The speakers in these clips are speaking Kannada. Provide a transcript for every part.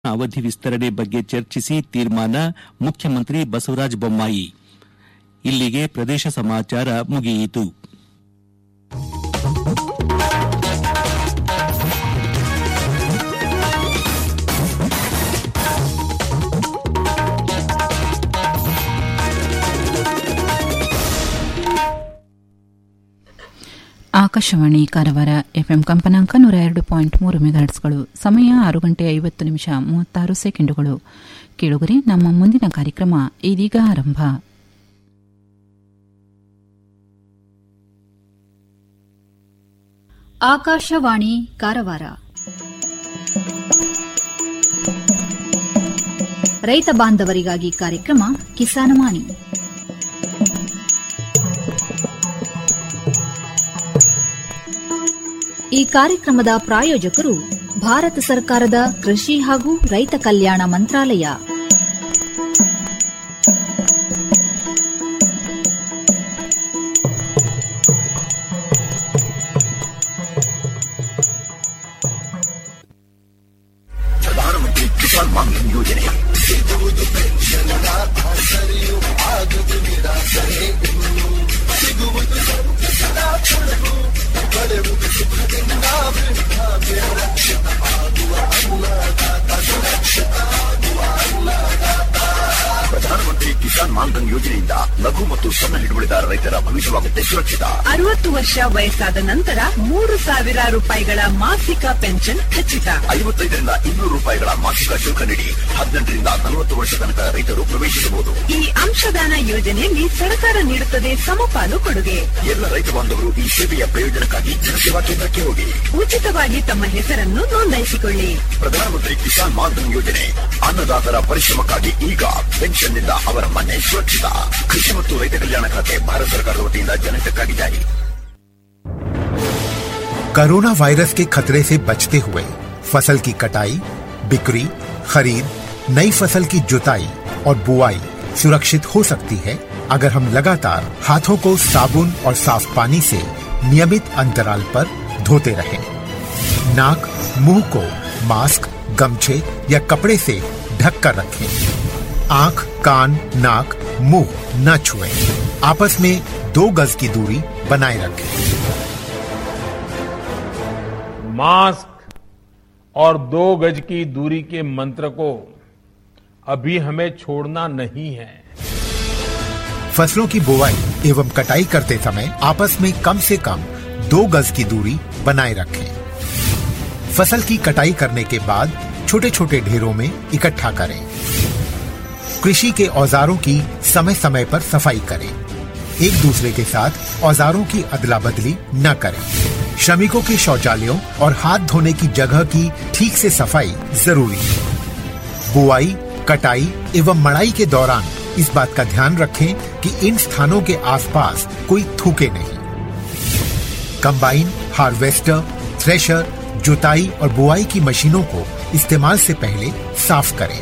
ಅವಧಿ ವಿಸ್ತರಣೆ ಬಗ್ಗೆ ಚರ್ಚಿಸಿ ತೀರ್ಮಾನ ಮುಖ್ಯಮಂತ್ರಿ ಬಸವರಾಜ ಬೊಮ್ಮಾಯಿ ಇಲ್ಲಿಗೆ ಪ್ರದೇಶ ಸಮಾಚಾರ ಮುಗಿಯಿತು ಆಕಾಶವಾಣಿ ಕಾರವಾರ ಎಫ್ಎಂ ಕಂಪನಾಂಕ ನೂರ ಎರಡು ಪಾಯಿಂಟ್ ಮೂರು ಮೆಗಾಹರ್ಟ್ಸ್ಗಳು ಸಮಯ ಆರು ಗಂಟೆ ಐವತ್ತು ನಿಮಿಷ ಮೂವತ್ತಾರು ಸೆಕೆಂಡುಗಳು ಕೇಳುಗರೆ ನಮ್ಮ ಮುಂದಿನ ಕಾರ್ಯಕ್ರಮ ಇದೀಗ ಆರಂಭ ಆಕಾಶವಾಣಿ ಕಾರವಾರ ರೈತ ಬಾಂಧವರಿಗಾಗಿ ಕಾರ್ಯಕ್ರಮ ಕಿಸಾನವಾಣಿ ಈ ಕಾರ್ಯಕ್ರಮದ ಪ್ರಾಯೋಜಕರು ಭಾರತ ಸರ್ಕಾರದ ಕೃಷಿ ಹಾಗೂ ರೈತ ಕಲ್ಯಾಣ ಮಂತ್ರಾಲಯ ಪ್ರಧಾನಮಂತ್ರಿ ಕಿಸಾನ್ ಮಾನ್ಧನ್ ಯೋಜನೆ ಪ್ರಧಾನಮಂತ್ರಿ ಕಿಸಾನ್ ಮಾನ್ಧನ್ ಯೋಜನೆಯಿಂದ ಲಘು ಮತ್ತು ಸಣ್ಣ ಹಿಡುವಳಿದಾರ ರೈತರ ಭವಿಷ್ಯವಾಗುತ್ತೆ ಸುರಕ್ಷಿತ ಅರವತ್ತು ವರ್ಷ ವಯಸ್ಸಾದ ನಂತರ ಮೂರು ಸಾವಿರ ರೂಪಾಯಿಗಳ ಮಾಸಿಕ ಪೆನ್ಷನ್ ಖಚಿತ ಐವತ್ತೈದರಿಂದ ಇನ್ನೂರು ರೂಪಾಯಿಗಳ ಮಾಸಿಕ ಶುಲ್ಕ ನೀಡಿ ಹದಿನೆಂಟರಿಂದ ನಲವತ್ತು ವರ್ಷ ತನಕ ರೈತರು ಪ್ರವೇಶಿಸಬಹುದು ಈ ಅಂಶದಾನ ಯೋಜನೆಯಲ್ಲಿ ಸರ್ಕಾರ ನೀಡುತ್ತದೆ ಸಮಪಾಲು ಕೊಡುಗೆ ಎಲ್ಲ ರೈತ ಬಾಂಧವರು ಈ ಸೇವೆಯ ಪ್ರಯೋಜನಕ್ಕಾಗಿ ಜನಸೇವಾ ಕೇಂದ್ರಕ್ಕೆ ಹೋಗಿ ಉಚಿತವಾಗಿ ತಮ್ಮ ಹೆಸರನ್ನು ನೋಂದಾಯಿಸಿಕೊಳ್ಳಿ ಪ್ರಧಾನಮಂತ್ರಿ ಕಿಸಾನ್ ಮಾನ್ಧನ್ ಯೋಜನೆ ಅನ್ನದಾತರ ಪರಿಶ್ರಮಕ್ಕಾಗಿ ಈಗ ಪೆನ್ಷನ್ನಿಂದ ಅವರ ಮನೆ ಸುರಕ್ಷಿತ ಕೃಷಿ ಮತ್ತು ರೈತ ಕಲ್ಯಾಣ ಖಾತೆ ಭಾರತ ಸರ್ಕಾರದ ವತಿಯಿಂದ ಜನಹಿತಕ್ಕಾಗಿ ಜಾರಿ कोरोना वायरस के खतरे से बचते हुए फसल की कटाई बिक्री खरीद नई फसल की जुताई और बुआई सुरक्षित हो सकती है अगर हम लगातार हाथों को साबुन और साफ पानी से नियमित अंतराल पर धोते रहें। नाक मुंह को मास्क गमछे या कपड़े से ढक कर रखें आंख कान नाक मुंह न छुएं। आपस में दो गज की दूरी बनाए रखें मास्क और दो गज की दूरी के मंत्र को अभी हमें छोड़ना नहीं है फसलों की बुवाई एवं कटाई करते समय आपस में कम से कम दो गज की दूरी बनाए रखें फसल की कटाई करने के बाद छोटे छोटे ढेरों में इकट्ठा करें कृषि के औजारों की समय समय पर सफाई करें एक दूसरे के साथ औजारों की अदला बदली न करें श्रमिकों के शौचालयों और हाथ धोने की जगह की ठीक से सफाई जरूरी है बुआई कटाई एवं मड़ाई के दौरान इस बात का ध्यान रखें कि इन स्थानों के आसपास कोई थूके नहीं कंबाइन हार्वेस्टर थ्रेशर जुताई और बुआई की मशीनों को इस्तेमाल से पहले साफ करें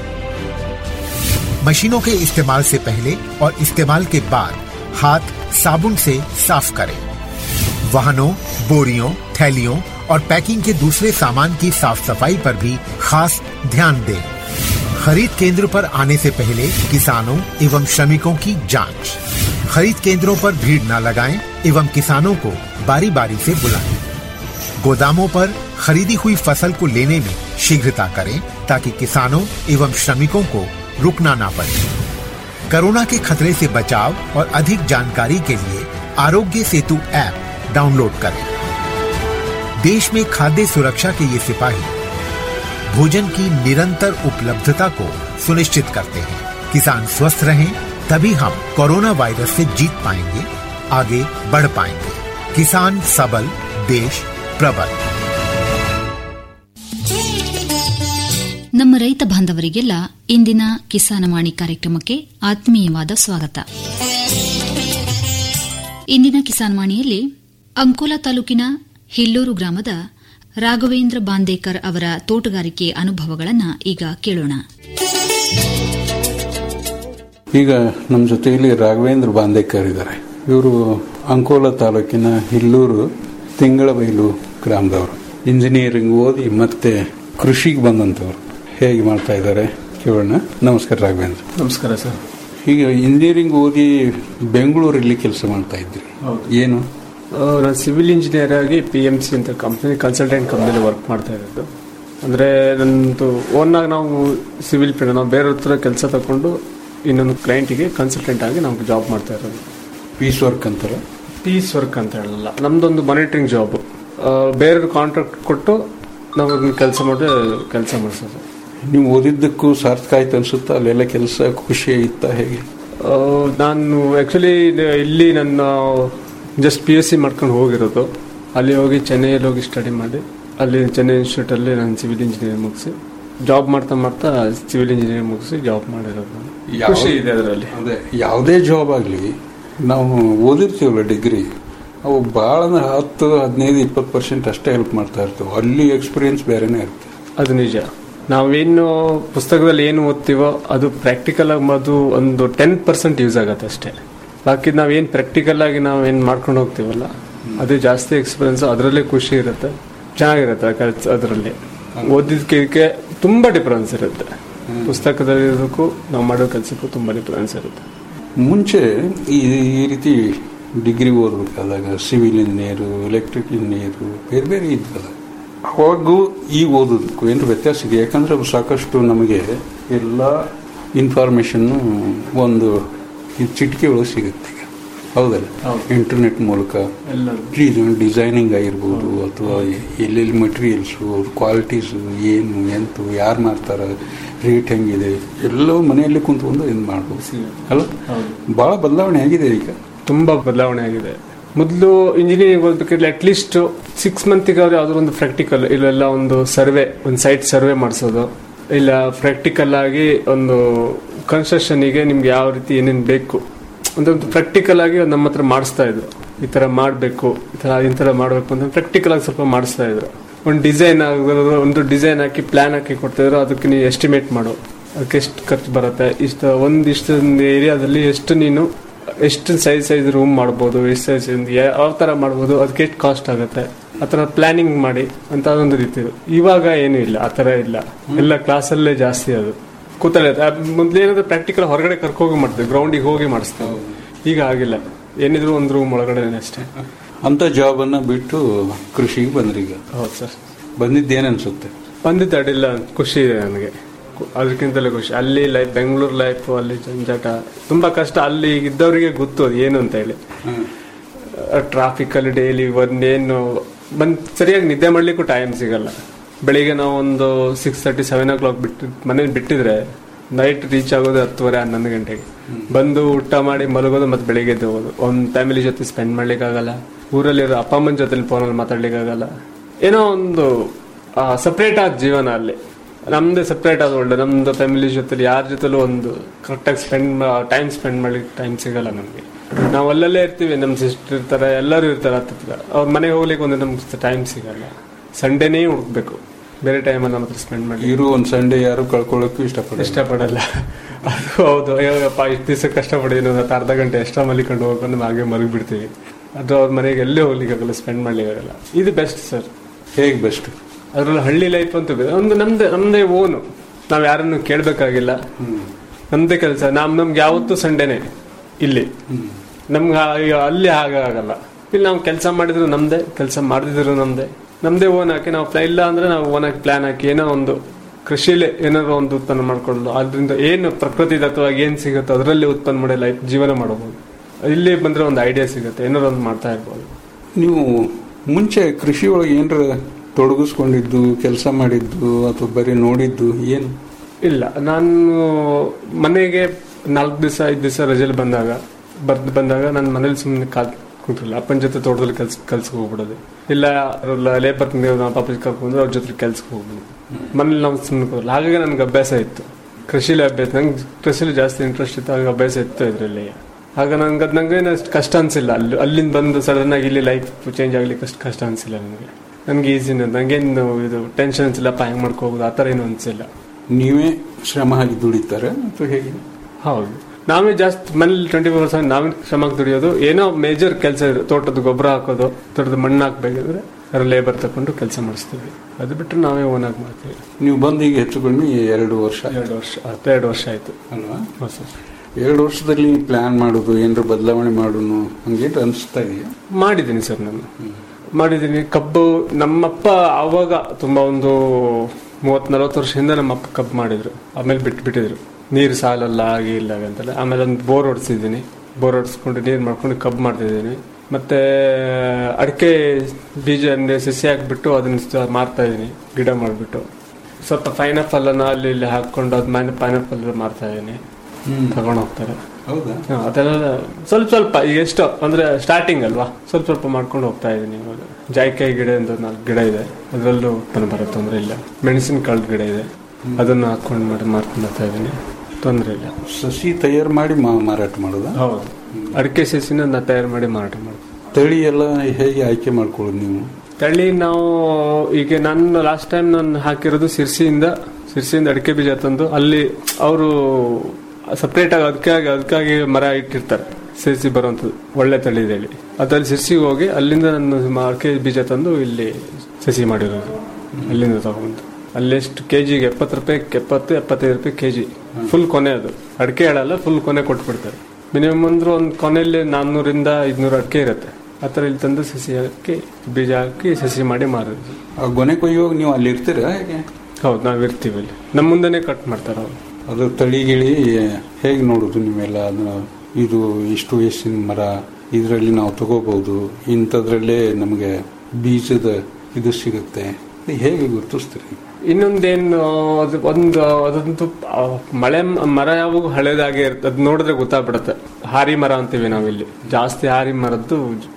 मशीनों के इस्तेमाल से पहले और इस्तेमाल के बाद हाथ साबुन से साफ करें वाहनों बोरियों थैलियों और पैकिंग के दूसरे सामान की साफ सफाई पर भी खास ध्यान दें खरीद केंद्र पर आने से पहले किसानों एवं श्रमिकों की जांच खरीद केंद्रों पर भीड़ न लगाएं एवं किसानों को बारी बारी से बुलाएं गोदामों पर खरीदी हुई फसल को लेने में शीघ्रता करें ताकि किसानों एवं श्रमिकों को रुकना ना पड़े कोरोना के खतरे से बचाव और अधिक जानकारी के लिए आरोग्य सेतु ऐप डाउनलोड करें देश में खाद्य सुरक्षा के ये सिपाही भोजन की निरंतर उपलब्धता को सुनिश्चित करते हैं किसान स्वस्थ रहें तभी हम कोरोना वायरस से जीत पाएंगे आगे बढ़ पाएंगे किसान सबल देश प्रबल ನಮ್ಮ ರೈತ ಬಾಂಧವರಿಗೆಲ್ಲ ಇಂದಿನ ಕಿಸಾನವಾಣಿ ಕಾರ್ಯಕ್ರಮಕ್ಕೆ ಆತ್ಮೀಯವಾದ ಸ್ವಾಗತ ಇಂದಿನ ಕಿಸಾನ್ವಾಣಿಯಲ್ಲಿ ಅಂಕೋಲಾ ತಾಲೂಕಿನ ಹಿಲ್ಲೂರು ಗ್ರಾಮದ ರಾಘವೇಂದ್ರ ಬಾಂದೇಕರ್ ಅವರ ತೋಟಗಾರಿಕೆ ಅನುಭವಗಳನ್ನು ಈಗ ಕೇಳೋಣ ಈಗ ನಮ್ಮ ಜೊತೆಯಲ್ಲಿ ರಾಘವೇಂದ್ರ ಬಾಂದೇಕರ್ ಇದ್ದಾರೆ ಇವರು ಅಂಕೋಲಾ ತಾಲೂಕಿನ ಹಿಲ್ಲೂರು ತಿಂಗಳಬೈಲು ಗ್ರಾಮದವರು ಇಂಜಿನಿಯರಿಂಗ್ ಓದಿ ಮತ್ತೆ ಕೃಷಿಗೆ ಬಂದಂಥವ್ರು ಹೇಗೆ ಮಾಡ್ತಾ ಇದ್ದಾರೆ ಕೇಳೋಣ ನಮಸ್ಕಾರ ರಾಘವೇಂದ್ರ ನಮಸ್ಕಾರ ಸರ್ ಈಗ ಇಂಜಿನಿಯರಿಂಗ್ ಓದಿ ಬೆಂಗಳೂರಲ್ಲಿ ಕೆಲಸ ಮಾಡ್ತಾ ಇದ್ರಿ ಹೌದು. ಏನು ನಾನು ಸಿವಿಲ್ ಇಂಜಿನಿಯರ್ ಆಗಿ ಪಿ ಎಮ್ ಸಿ ಅಂತ ಕಂಪ್ನಿ ಕನ್ಸಲ್ಟೆಂಟ್ ಕಂಪ್ನಿಲಿ ವರ್ಕ್ ಮಾಡ್ತಾ ಇರೋದು ಅಂದರೆ ನನ್ನದು ಓನಾಗಿ ನಾವು ಸಿವಿಲ್ ಫೀಲ್ಡ್ ನಾವು ಬೇರೆ ಹತ್ರ ಕೆಲಸ ತಗೊಂಡು ಇನ್ನೊಂದು ಕ್ಲೈಂಟಿಗೆ ಕನ್ಸಲ್ಟೆಂಟ್ ಆಗಿ ನಾವು ಜಾಬ್ ಮಾಡ್ತಾ ಇರೋದು ಪೀಸ್ ವರ್ಕ್ ಅಂತಾರೆ ಪೀಸ್ ವರ್ಕ್ ಅಂತ ಹೇಳಲ್ಲ ನಮ್ದೊಂದು ಮಾನಿಟರಿಂಗ್ ಜಾಬ್ ಬೇರೆ ಕಾಂಟ್ರಾಕ್ಟ್ ಕೊಟ್ಟು ನಾವು ಕೆಲಸ ಮಾಡಿ ಕೆಲಸ ಮಾಡಿಸೋದು ನೀವು ಓದಿದ್ದಕ್ಕೂ ಸಾರ್ಥಕ ಆಯ್ತು ಅನ್ಸುತ್ತಾ ಅಲ್ಲೆಲ್ಲ ಕೆಲಸ ಖುಷಿ ಇತ್ತ ಹೇಗೆ ಆ, ನಾನು ಆ್ಯಕ್ಚುಲಿ ಇಲ್ಲಿ ನನ್ನ ಜಸ್ಟ್ ಪಿ ಎಸ್ ಸಿ ಮಾಡ್ಕೊಂಡು ಹೋಗಿರೋದು ಅಲ್ಲಿ ಹೋಗಿ ಚೆನ್ನೈಯಲ್ಲಿ ಹೋಗಿ ಸ್ಟಡಿ ಮಾಡಿ ಅಲ್ಲಿ ಚೆನ್ನೈ ಇನ್ಸ್ಟಿಟ್ಯೂಟಲ್ಲಿ ನಾನು ಸಿವಿಲ್ ಇಂಜಿನಿಯರ್ ಮುಗಿಸಿ ಜಾಬ್ ಮಾಡ್ತಾ ಮಾಡ್ತಾ ಸಿವಿಲ್ ಇಂಜಿನಿಯರ್ ಮುಗಿಸಿ ಜಾಬ್ ಮಾಡಿರೋದು ನಾನು. ಯಾವ- ಖುಷಿ ಇದೆ ಅದರಲ್ಲಿ ಅದೇ ಯಾವುದೇ ಜಾಬ್ ಆಗಲಿ ನಾವು ಓದಿರ್ತೀವಲ್ಲ ಡಿಗ್ರಿ ಅವು ಭಾಳ ಅಂದ್ರೆ ಹತ್ತು ಹದಿನೈದು ಇಪ್ಪತ್ತು ಪರ್ಸೆಂಟ್ ಅಷ್ಟೇ ಹೆಲ್ಪ್ ಮಾಡ್ತಾ ಇರ್ತವೆ ಅಲ್ಲಿ ಎಕ್ಸ್ಪೀರಿಯನ್ಸ್ ಬೇರೆನೇ ಇರುತ್ತೆ ಅದು ನಿಜ ನಾವೇನು ಪುಸ್ತಕದಲ್ಲಿ ಏನು ಓದ್ತೀವೋ ಅದು ಪ್ರಾಕ್ಟಿಕಲ್ ಆಗಿ ಅದು ಒಂದು ಟೆನ್ ಪರ್ಸೆಂಟ್ ಯೂಸ್ ಆಗುತ್ತೆ ಅಷ್ಟೇ ಬಾಕಿ ನಾವೇನು ಪ್ರಾಕ್ಟಿಕಲ್ ಆಗಿ ನಾವೇನು ಮಾಡ್ಕೊಂಡು ಹೋಗ್ತೀವಲ್ಲ ಅದು ಜಾಸ್ತಿ ಎಕ್ಸ್ಪೀರಿಯನ್ಸ್ ಅದರಲ್ಲೇ ಖುಷಿ ಇರುತ್ತೆ ಚೆನ್ನಾಗಿರುತ್ತೆ ಕೆಲಸ ಅದರಲ್ಲಿ ಓದಿದ್ದಕ್ಕೆ ತುಂಬ ಡಿಫ್ರೆನ್ಸ್ ಇರುತ್ತೆ ಪುಸ್ತಕದಲ್ಲಿ ಇರೋದಕ್ಕೂ ನಾವು ಮಾಡೋ ಕೆಲಸಕ್ಕೂ ತುಂಬ ಡಿಫ್ರೆನ್ಸ್ ಇರುತ್ತೆ ಮುಂಚೆ ಈ ಈ ರೀತಿ ಡಿಗ್ರಿ ಓದಬೇಕಾದಾಗ ಸಿವಿಲ್ ಇಂಜಿನಿಯರು ಎಲೆಕ್ಟ್ರಿಕ್ ಇಂಜಿನಿಯರು ಬೇರೆ ಬೇರೆ ಇದ್ವಲ್ಲ ಅವಾಗೂ ಈಗ ಓದೋದಕ್ಕೂ ಏನು ವ್ಯತ್ಯಾಸ ಇದೆ ಯಾಕಂದ್ರೆ ಅವು ಸಾಕಷ್ಟು ನಮಗೆ ಎಲ್ಲ ಇನ್ಫಾರ್ಮೇಷನ್ನು ಒಂದು ಈ ಚಿಟಿಕೆ ಒಳಗೆ ಸಿಗುತ್ತೆ ಈಗ ಹೌದಲ್ಲ ಹೌದು. ಇಂಟರ್ನೆಟ್ ಮೂಲಕ ಎಲ್ಲರೂ ಇದು ಡಿಸೈನಿಂಗ್ ಆಗಿರ್ಬೋದು ಅಥವಾ ಎಲ್ಲೆಲ್ಲಿ ಮಟೀರಿಯಲ್ಸು ಅವ್ರ ಕ್ವಾಲಿಟೀಸು ಏನು ಎಂತು ಯಾರು ಮಾಡ್ತಾರೆ ರೇಟ್ ಹೆಂಗಿದೆ ಎಲ್ಲವೂ ಮನೆಯಲ್ಲಿ ಕುಂತ್ಕೊಂಡು ಇದು ಮಾಡ್ಬೋದು ಅಲ್ಲ ಹೌದು. ಭಾಳ ಬದಲಾವಣೆ ಆಗಿದೆ ಈಗ ತುಂಬಾ ಬದಲಾವಣೆ ಆಗಿದೆ ಮೊದಲು ಇಂಜಿನಿಯರಿಂಗ್ ಓದಬೇಕಾದ್ರೆ ಅಟ್ಲೀಸ್ಟ್ ಸಿಕ್ಸ್ ಮಂತಿಗೆ ಅವ್ರು ಯಾವ್ದಾದ್ರು ಒಂದು ಪ್ರಾಕ್ಟಿಕಲ್ ಇಲ್ಲೆಲ್ಲ ಒಂದು ಸರ್ವೆ ಒಂದು ಸೈಟ್ ಸರ್ವೆ ಮಾಡಿಸೋದು ಇಲ್ಲ ಪ್ರಾಕ್ಟಿಕಲ್ ಆಗಿ ಒಂದು ಕನ್ಸ್ಟ್ರಕ್ಷನ್ಗೆ ನಿಮ್ಗೆ ಯಾವ ರೀತಿ ಏನೇನು ಬೇಕು ಒಂದೊಂದು ಪ್ರಾಕ್ಟಿಕಲ್ ಆಗಿ ನಮ್ಮ ಹತ್ರ ಮಾಡಿಸ್ತಾ ಇದ್ರು ಈ ತರ ಮಾಡಬೇಕು ಈ ತರ ಈ ತರ ಮಾಡಬೇಕು ಅಂತ ಪ್ರಾಕ್ಟಿಕಲ್ ಆಗಿ ಸ್ವಲ್ಪ ಮಾಡಿಸ್ತಾ ಇದ್ರು ಒಂದು ಡಿಸೈನ್ ಒಂದು ಡಿಸೈನ್ ಹಾಕಿ ಪ್ಲಾನ್ ಹಾಕಿ ಕೊಡ್ತಾ ಇದ್ರು ಅದಕ್ಕೆ ನೀವು ಎಸ್ಟಿಮೇಟ್ ಮಾಡು ಅದಕ್ಕೆ ಎಷ್ಟು ಖರ್ಚು ಬರುತ್ತೆ ಇಷ್ಟು ಒಂದಿಷ್ಟು ಏರಿಯಾದಲ್ಲಿ ಎಷ್ಟು ನೀನು ಎಷ್ಟು ಸೈಜ್ ಸೈಜ್ ರೂಮ್ ಮಾಡ್ಬೋದು ಎಷ್ಟು ಸೈಜ್ ಯಾವ ತರ ಮಾಡ್ಬೋದು ಅದಕ್ಕೆ ಎಷ್ಟು ಕಾಸ್ಟ್ ಆಗುತ್ತೆ ಆ ಥರ ಪ್ಲಾನಿಂಗ್ ಮಾಡಿ ಅಂತ ಒಂದು ರೀತಿ ಇದೆ. ಇವಾಗ ಏನು ಇಲ್ಲ ಆ ಥರ ಇಲ್ಲ ಎಲ್ಲ ಕ್ಲಾಸಲ್ಲೇ ಜಾಸ್ತಿ ಅದು ಕೂತಲ್ಲೇ ಮೊದ್ಲೇನಾದ್ರೆ ಪ್ರಾಕ್ಟಿಕಲ್ ಹೊರಗಡೆ ಕರ್ಕೋಗಿ ಮಾಡ್ತೇವೆ ಗ್ರೌಂಡಿಗೆ ಹೋಗಿ ಮಾಡಿಸ್ತೇವೆ ಈಗ ಆಗಿಲ್ಲ ಏನಿದ್ರು ಒಂದು ರೂಮ್ ಒಳಗಡೆ ಅಷ್ಟೇ ಅಂಥ ಜಾಬನ್ನು ಬಿಟ್ಟು ಕೃಷಿಗೆ ಬಂದ್ರಿ ಈಗ ಹೌದು ಸರ್ ಬಂದಿದ್ದೇನು ಅನ್ಸುತ್ತೆ ಬಂದಿದ್ದು ಅಡ್ಡಿಲ್ಲ ಖುಷಿ ಇದೆ ನನಗೆ ಕು- ಅದಕ್ಕಿಂತಲೇ ಖುಷಿ ಅಲ್ಲಿ ಲೈಫ್ ಬೆಂಗಳೂರು ಲೈಫ್ ಅಲ್ಲಿ ಜಂಜಾಟ ತುಂಬಾ ಕಷ್ಟ ಅಲ್ಲಿ ಇದ್ದವರಿಗೆ ಗೊತ್ತು ಅದು ಏನು ಅಂತ ಹೇಳಿ ಟ್ರಾಫಿಕ್ ಅಲ್ಲಿ ಡೈಲಿ ಒಂದೇನು ಬಂದ್ ಸರಿಯಾಗಿ ನಿದ್ದೆ ಮಾಡ್ಲಿಕ್ಕೂ ಟೈಮ್ ಸಿಗಲ್ಲ ಬೆಳಿಗ್ಗೆ ನಾವು ಒಂದು six thirty seven o'clock ಬಿಟ್ಟು ಮನೇಲಿ ಬಿಟ್ಟಿದ್ರೆ ನೈಟ್ ರೀಚ್ ಆಗೋದು ಹತ್ತುವರೆ ಹನ್ನೊಂದು ಗಂಟೆಗೆ ಬಂದು ಊಟ ಮಾಡಿ ಮಲಗೋದು ಮತ್ತೆ ಬೆಳಿಗ್ಗೆ ಎದ್ದು ಹೋಗೋದು ಒಂದು ಫ್ಯಾಮಿಲಿ ಜೊತೆ ಸ್ಪೆಂಡ್ ಮಾಡ್ಲಿಕ್ಕಾಗಲ್ಲ ಊರಲ್ಲಿರೋ ಅಪ್ಪ ಅಮ್ಮನ ಜೊತೆ ಫೋನಲ್ಲಿ ಮಾತಾಡ್ಲಿಕ್ಕಾಗಲ್ಲ ಏನೋ ಒಂದು ಸಪ್ರೇಟ್ ಆದ ಜೀವನ ಅಲ್ಲಿ ನಮ್ದೇ ಸಪ್ರೇಟ್ ಆದ ಒಳ್ಳೆ ನಮ್ದು ಫ್ಯಾಮಿಲಿ ಜೊತೆ ಯಾರ ಜೊತೆಲೂ ಒಂದು ಕರೆಕ್ಟಾಗಿ ಸ್ಪೆಂಡ್ ಟೈಮ್ ಸ್ಪೆಂಡ್ ಮಾಡ್ಲಿಕ್ಕೆ ಟೈಮ್ ಸಿಗಲ್ಲ ನಮಗೆ ನಾವು ಅಲ್ಲಲ್ಲೇ ಇರ್ತೀವಿ ನಮ್ಮ ಸಿಸ್ಟರ್ ಇರ್ತಾರೆ ಎಲ್ಲರೂ ಇರ್ತಾರೆ ಹತ್ತಿರ ಅವ್ರ ಮನೆಗೆ ಹೋಗ್ಲಿಕ್ಕೆ ಒಂದು ನಮ್ಗೆ ಟೈಮ್ ಸಿಗಲ್ಲ ಸಂಡೇನೇ ಹುಡುಕ್ಬೇಕು ಬೇರೆ ಟೈಮಲ್ಲಿ ನಮ್ಮ ಹತ್ರ ಸ್ಪೆಂಡ್ ಮಾಡಿ ಇರು ಒಂದು ಸಂಡೇ ಯಾರು ಕಳ್ಕೊಳ್ಳೋಕ್ಕೂ ಇಷ್ಟಪಡ ಇಷ್ಟಪಡಲ್ಲ ಅದು ಹೌದು ಅಯ್ಯೋಪ್ಪ ಇಷ್ಟು ದಿವಸ ಕಷ್ಟಪಡಿದ್ದೀನಿ ಒಂದು ಹತ್ತು ಅರ್ಧ ಗಂಟೆ ಎಕ್ಸ್ಟ್ರಾ ಮಲಿಕೊಂಡು ಹೋಗ್ಕೊಂಡು ನಾವು ಹಾಗೆ ಮಲಗಿ ಬಿಡ್ತೀವಿ ಅದು ಅವ್ರ ಮನೆಗೆ ಎಲ್ಲೇ ಹೋಗ್ಲಿಕ್ಕಾಗಲ್ಲ ಸ್ಪೆಂಡ್ ಮಾಡ್ಲಿಕ್ಕಾಗಲ್ಲ ಇದು ಬೆಸ್ಟ್ ಸರ್ ಹೇಗೆ ಬೆಸ್ಟ್ ಅದ್ರಲ್ಲಿ ಹಳ್ಳಿ ಲೈಫ್ ಅಂತ ಇದೆ ಒಂದು ನಮ್ದೇ ನಮ್ದೇ ಓನು ನಾವ್ ಯಾರನ್ನು ಕೇಳ್ಬೇಕಾಗಿಲ್ಲ ನಮ್ದೇ ಕೆಲಸ ನಮ್ ನಮ್ಗೆ ಯಾವತ್ತೂ ಸಂಡೇನೆ ಇಲ್ಲಿ ನಮ್ಗೆ ಆ- ಈಗ ಅಲ್ಲಿ ಹಾಗಾಗಲ್ಲ ಇಲ್ಲಿ ನಾವು ಕೆಲಸ ಮಾಡಿದ್ರು ನಮ್ದೇ ಕೆಲಸ ಮಾಡದಿದ್ರು ನಮ್ದೇ ನಮ್ದೇ ಓನ್ ಹಾಕಿ ನಾವು ಪ್ಲಾ ಇಲ್ಲ ಅಂದ್ರೆ ನಾವು ಓನ್ ಹಾಕಿ ಪ್ಲಾನ್ ಹಾಕಿ ಏನೋ ಒಂದು ಕೃಷಿಲೇ ಏನಾದ್ರು ಒಂದು ಉತ್ಪನ್ನ ಮಾಡ್ಕೊಳ್ಳೋದು ಅದರಿಂದ ಏನು ಪ್ರಕೃತಿ ದತ್ತವಾಗಿ ಏನ್ ಸಿಗುತ್ತೋ ಅದರಲ್ಲಿ ಉತ್ಪನ್ನ ಮಾಡಿ ಲೈಫ್ ಜೀವನ ಮಾಡಬಹುದು ಇಲ್ಲಿ ಬಂದ್ರೆ ಒಂದು ಐಡಿಯಾ ಸಿಗುತ್ತೆ ಏನಾದ್ರು ಒಂದು ಮಾಡ್ತಾ ಇರ್ಬೋದು ನೀವು ಮುಂಚೆ ಕೃಷಿ ಒಳಗೆ ಏನಾರ ತೊಡಗಿಸ್ಕೊಂಡಿದ್ದು ಕೆಲಸ ಮಾಡಿದ್ದು ಅಥವಾ ಬರೀ ನೋಡಿದ್ದು ಏನು ಇಲ್ಲ ನಾನು ಮನೆಗೆ ನಾಲ್ಕು ದಿವಸ ಐದು ದಿವಸ ರಜೆಲಿ ಬಂದಾಗ ಬರ್ದು ಬಂದಾಗ ನಾನು ಮನೇಲಿ ಸುಮ್ಮನೆ ಕಾಲ್ ಕೂತಿರಲ್ಲ ಅಪ್ಪನ ಜೊತೆ ತೋಟದಲ್ಲಿ ಕೆಲ್ಸ ಕೆಲ್ಸಕ್ಕೆ ಹೋಗ್ಬಿಡೋದು ಇಲ್ಲ ಲೇಬರ್ ಪಾಪ ಕರ್ಕೊಂಡು ಅವ್ರ ಜೊತೆ ಕೆಲ್ಸಕ್ಕೆ ಹೋಗ್ಬಿಡೋದು ಮನೇಲಿ ನಾವು ಸುಮ್ಮನೆ ಕೂರಲ್ಲ ಹಾಗಾಗಿ ನನಗೆ ಅಭ್ಯಾಸ ಇತ್ತು ಕೃಷಿಲಿ ಅಭ್ಯಾಸ ನಂಗೆ ಕೃಷಿಲಿ ಜಾಸ್ತಿ ಇಂಟ್ರೆಸ್ಟ್ ಇತ್ತು ಹಾಗೆ ಅಭ್ಯಾಸ ಇತ್ತು ಇದರಲ್ಲಿ ಆಗ ನಂಗೆ ಅದು ನಂಗೆ ಅಷ್ಟು ಕಷ್ಟ ಅನ್ಸಿಲ್ಲ ಅಲ್ಲಿ ಅಲ್ಲಿಂದ ಬಂದು ಸಡನ್ ಆಗಿ ಇಲ್ಲಿ ಲೈಫ್ ಚೇಂಜ್ ಆಗ್ಲಿಕ್ಕೆ ಅಷ್ಟು ಕಷ್ಟ ಅನ್ಸಿಲ್ಲ ನನಗೆ ನನಗೆ ಈಸಿನ ನಂಗೇನು ಇದು ಟೆನ್ಷನ್ ಅನ್ಸಿಲ್ಲಪ್ಪ ಹೆಂಗೆ ಮಾಡ್ಕೋಬೋದು ಆ ಥರ ಏನು ಅನ್ಸಿಲ್ಲ ನೀವೇ ಶ್ರಮ ಹಾಕಿ ದುಡಿತಾರೆ ಅಥವಾ ಹೇಗೆ ಹೌದು ನಾವೇ ಜಾಸ್ತಿ ಮನೇಲಿ ಟ್ವೆಂಟಿ ಫೋರ್ ನಾವೇ ಶ್ರಮಕ್ಕೆ ದುಡಿಯೋದು ಏನೋ ಮೇಜರ್ ಕೆಲಸ ಇದೆ ತೋಟದ ಗೊಬ್ಬರ ಹಾಕೋದು ತೋಟದ ಮಣ್ಣು ಹಾಕ್ಬೇಕಂದ್ರೆ ಯಾರು ಲೇಬರ್ ತಗೊಂಡು ಕೆಲಸ ಮಾಡಿಸ್ತೀವಿ ಅದು ಬಿಟ್ಟರೆ ನಾವೇ ಓನಾಗಿ ಮಾಡ್ತೀವಿ ನೀವು ಬಂದು ಈಗ ಹೆಚ್ಚು ಕಡಿಮೆ ಎರಡು ವರ್ಷ ಎರಡು ವರ್ಷ ಹತ್ತು ಎರಡು ವರ್ಷ ಆಯಿತು ಅಲ್ವಾ ಹಾಂ ಸರ್ ಎರಡು ವರ್ಷದಲ್ಲಿ ಪ್ಲಾನ್ ಮಾಡೋದು ಏನಾರ ಬದಲಾವಣೆ ಮಾಡೋನು ಹಂಗೇನು ಅನಿಸ್ತಾ ಇದೆಯಾ ಮಾಡಿದ್ದೀನಿ ಸರ್ ನಾನು ಮಾಡಿದ್ದೀನಿ ಕಬ್ಬು ನಮ್ಮಪ್ಪ ಆವಾಗ ತುಂಬಾ ಒಂದು ಮೂವತ್ ನಲವತ್ತು ವರ್ಷದಿಂದ ನಮ್ಮಪ್ಪ ಕಬ್ಬು ಮಾಡಿದ್ರು ಆಮೇಲೆ ಬಿಟ್ಟು ಬಿಟ್ಟಿದ್ರು ನೀರು ಸಾಲಲ್ಲ ಹಾಗೆ ಇಲ್ಲ ಹಾಗೆ ಅಂತೆಲ್ಲ ಆಮೇಲೆ ಒಂದು ಬೋರ್ ಹೊಡ್ಸಿದ್ದೀನಿ ಬೋರ್ ಹೊಡ್ಸ್ಕೊಂಡು ನೀರು ಮಾಡ್ಕೊಂಡು ಕಬ್ಬು ಮಾಡ್ತಿದ್ದೀನಿ ಮತ್ತೆ ಅಡಿಕೆ ಬೀಜ ಅಂದ್ರೆ ಸಸಿ ಹಾಕ್ಬಿಟ್ಟು ಅದನ್ನ ಸ- ಮಾರ್ತಾ ಇದ್ದೀನಿ ಗಿಡ ಮಾಡಿಬಿಟ್ಟು ಸ್ವಲ್ಪ ಪೈನಾಪಲ್ ಅನ್ನ ಅಲ್ಲಿ ಇಲ್ಲಿ ಹಾಕೊಂಡು ಅದು ಮನೆ ಪೈನಾಪಲ್ ಮಾರ್ತಾ ಇದ್ದೀನಿ ತಗೊಂಡು ಹೋಗ್ತಾರೆ ಹೌದಾ ಹಾ, ಅದೆಲ್ಲ ಸ್ವಲ್ಪ ಸ್ವಲ್ಪ ಈಗ ಎಷ್ಟು ಅಂದ್ರೆ ಸ್ಟಾರ್ಟಿಂಗ್ ಅಲ್ವಾ ಸ್ವಲ್ಪ ಸ್ವಲ್ಪ ಮಾಡ್ಕೊಂಡು ಹೋಗ್ತಾ ಇದ್ದೀನಿ ಇವಾಗ ಜಾಯ್ಕಾಯಿ ಗಿಡ ಅಂತ ನಾಲ್ಕು ಗಿಡ ಇದೆ ಅದರಲ್ಲೂ ಉತ್ಪನ್ನ ಬರುತ್ತೆ ತೊಂದರೆ ಇಲ್ಲ ಮೆಣಸಿನ ಕಾಳು ಗಿಡ ಇದೆ ಅದನ್ನು ಹಾಕೊಂಡು ಮಾಡಿ ಮಾರ್ಕೊಂಡು ಬರ್ತಾ ಇದ್ದೀನಿ ತೊಂದರೆ ಇಲ್ಲ ಸಸಿ ತಯಾರು ಮಾಡಿ ಮಾ- ಮಾರಾಟ ಮಾಡೋದಾ ಹೌದು ಅಡಿಕೆ ಸಸಿನ ನಾ ತಯಾರು ಮಾಡಿ ಮಾರಾಟ ಮಾಡ್ತೀನಿ ತಳಿ ಎಲ್ಲ ಹೇಗೆ ಆಯ್ಕೆ ಮಾಡ್ಕೊಳ್ಳೋದು ನೀವು ತಳಿ ನಾವು ಈಗ ನಾನು ಲಾಸ್ಟ್ ಟೈಮ್ ನಾನು ಹಾಕಿರೋದು ಸಿರ್ಸಿಯಿಂದ ಸಿರ್ಸಿಯಿಂದ ಅಡಿಕೆ ಬೀಜ ತಂದು ಅಲ್ಲಿ ಅವರು ಸಪ್ರೇಟ್ ಆಗಿ ಅದಕ್ಕಾಗಿ ಅದಕ್ಕಾಗಿ ಮರ ಇಟ್ಟಿರ್ತಾರೆ ಸಿರ್ಸಿ ಬರುವಂಥದ್ದು ಒಳ್ಳೆ ತಳಿ ಇದೆ ಹೇಳಿ ಅದ್ರಲ್ಲಿ ಸಿರ್ಸಿಗೆ ಹೋಗಿ ಅಲ್ಲಿಂದ ನಾನು ಅಡಿಕೆ ಬೀಜ ತಂದು ಇಲ್ಲಿ ಸಸಿ ಮಾಡಿರೋದು ಅಲ್ಲಿಂದ ತಗೊಂಡು ಅಲ್ಲೆಷ್ಟು ಕೆಜಿಗೆ ಎಪ್ಪತ್ತು ರೂಪಾಯಿ ಎಪ್ಪತ್ತು ಎಪ್ಪತ್ತೈದು ರೂಪಾಯಿ ಕೆಜಿ ಫುಲ್ ಕೊನೆ ಅದು ಅಡಿಕೆ ಹೇಳಲ್ಲ ಫುಲ್ ಕೊನೆ ಕೊಟ್ಬಿಡ್ತಾರೆ ಮಿನಿಮಮ್ ಅಂದ್ರೆ ಒಂದು ಕೊನೆಯಲ್ಲಿ ನಾನ್ನೂರಿಂದ ಐದ್ನೂರು ಅಡಿಕೆ ಇರುತ್ತೆ ಆ ಥರ ಇಲ್ಲಿ ತಂದು ಸಸಿ ಹಾಕಿ ಬೀಜ ಹಾಕಿ ಸಸಿ ಮಾಡಿ ಮಾರೋದು ಆ ಗೊನೆ ಕೊಯ್ಯುವಾಗ ನೀವು ಅಲ್ಲಿ ಇರ್ತೀರಾ ಹೇಗೆ ಹೌದು ನಾವು ಇರ್ತೀವಿ ಇಲ್ಲಿ ನಮ್ಮ ಮುಂದೆನೆ ಕಟ್ ಮಾಡ್ತಾರೆ ಅವ್ರು ಅದು ತಳಿ ಗಿಳಿ ಹೇಗೆ ನೋಡೋದು ನೀವೆಲ್ಲ ಅದನ್ನ ಇದು ಇಷ್ಟು ವಯಸ್ಸಿನ ಮರ ಇದರಲ್ಲಿ ನಾವು ತಗೋಬಹುದು ಇಂಥದ್ರಲ್ಲೇ ನಮಗೆ ಬೀಜದ ಇದು ಸಿಗುತ್ತೆ ಇದು ಹೇಗೆ ಗುರುತಿಸ್ತೀರಿ ಇನ್ನೊಂದೇನು ಅದು ಒಂದು ಅದಂತೂ ಆ, ಮಳೆ ಮ- ಮರ ಯಾವಾಗ ಹಳೇದಾಗೆ ಇರುತ್ತೆ ಅದು ನೋಡಿದ್ರೆ ಗೊತ್ತಾಗ್ಬಿಡುತ್ತೆ ಹಾರಿ ಮರ ಅಂತೀವಿ ನಾವಿಲ್ಲಿ ಜಾಸ್ತಿ ಹಾರಿ ಮರದ್ದು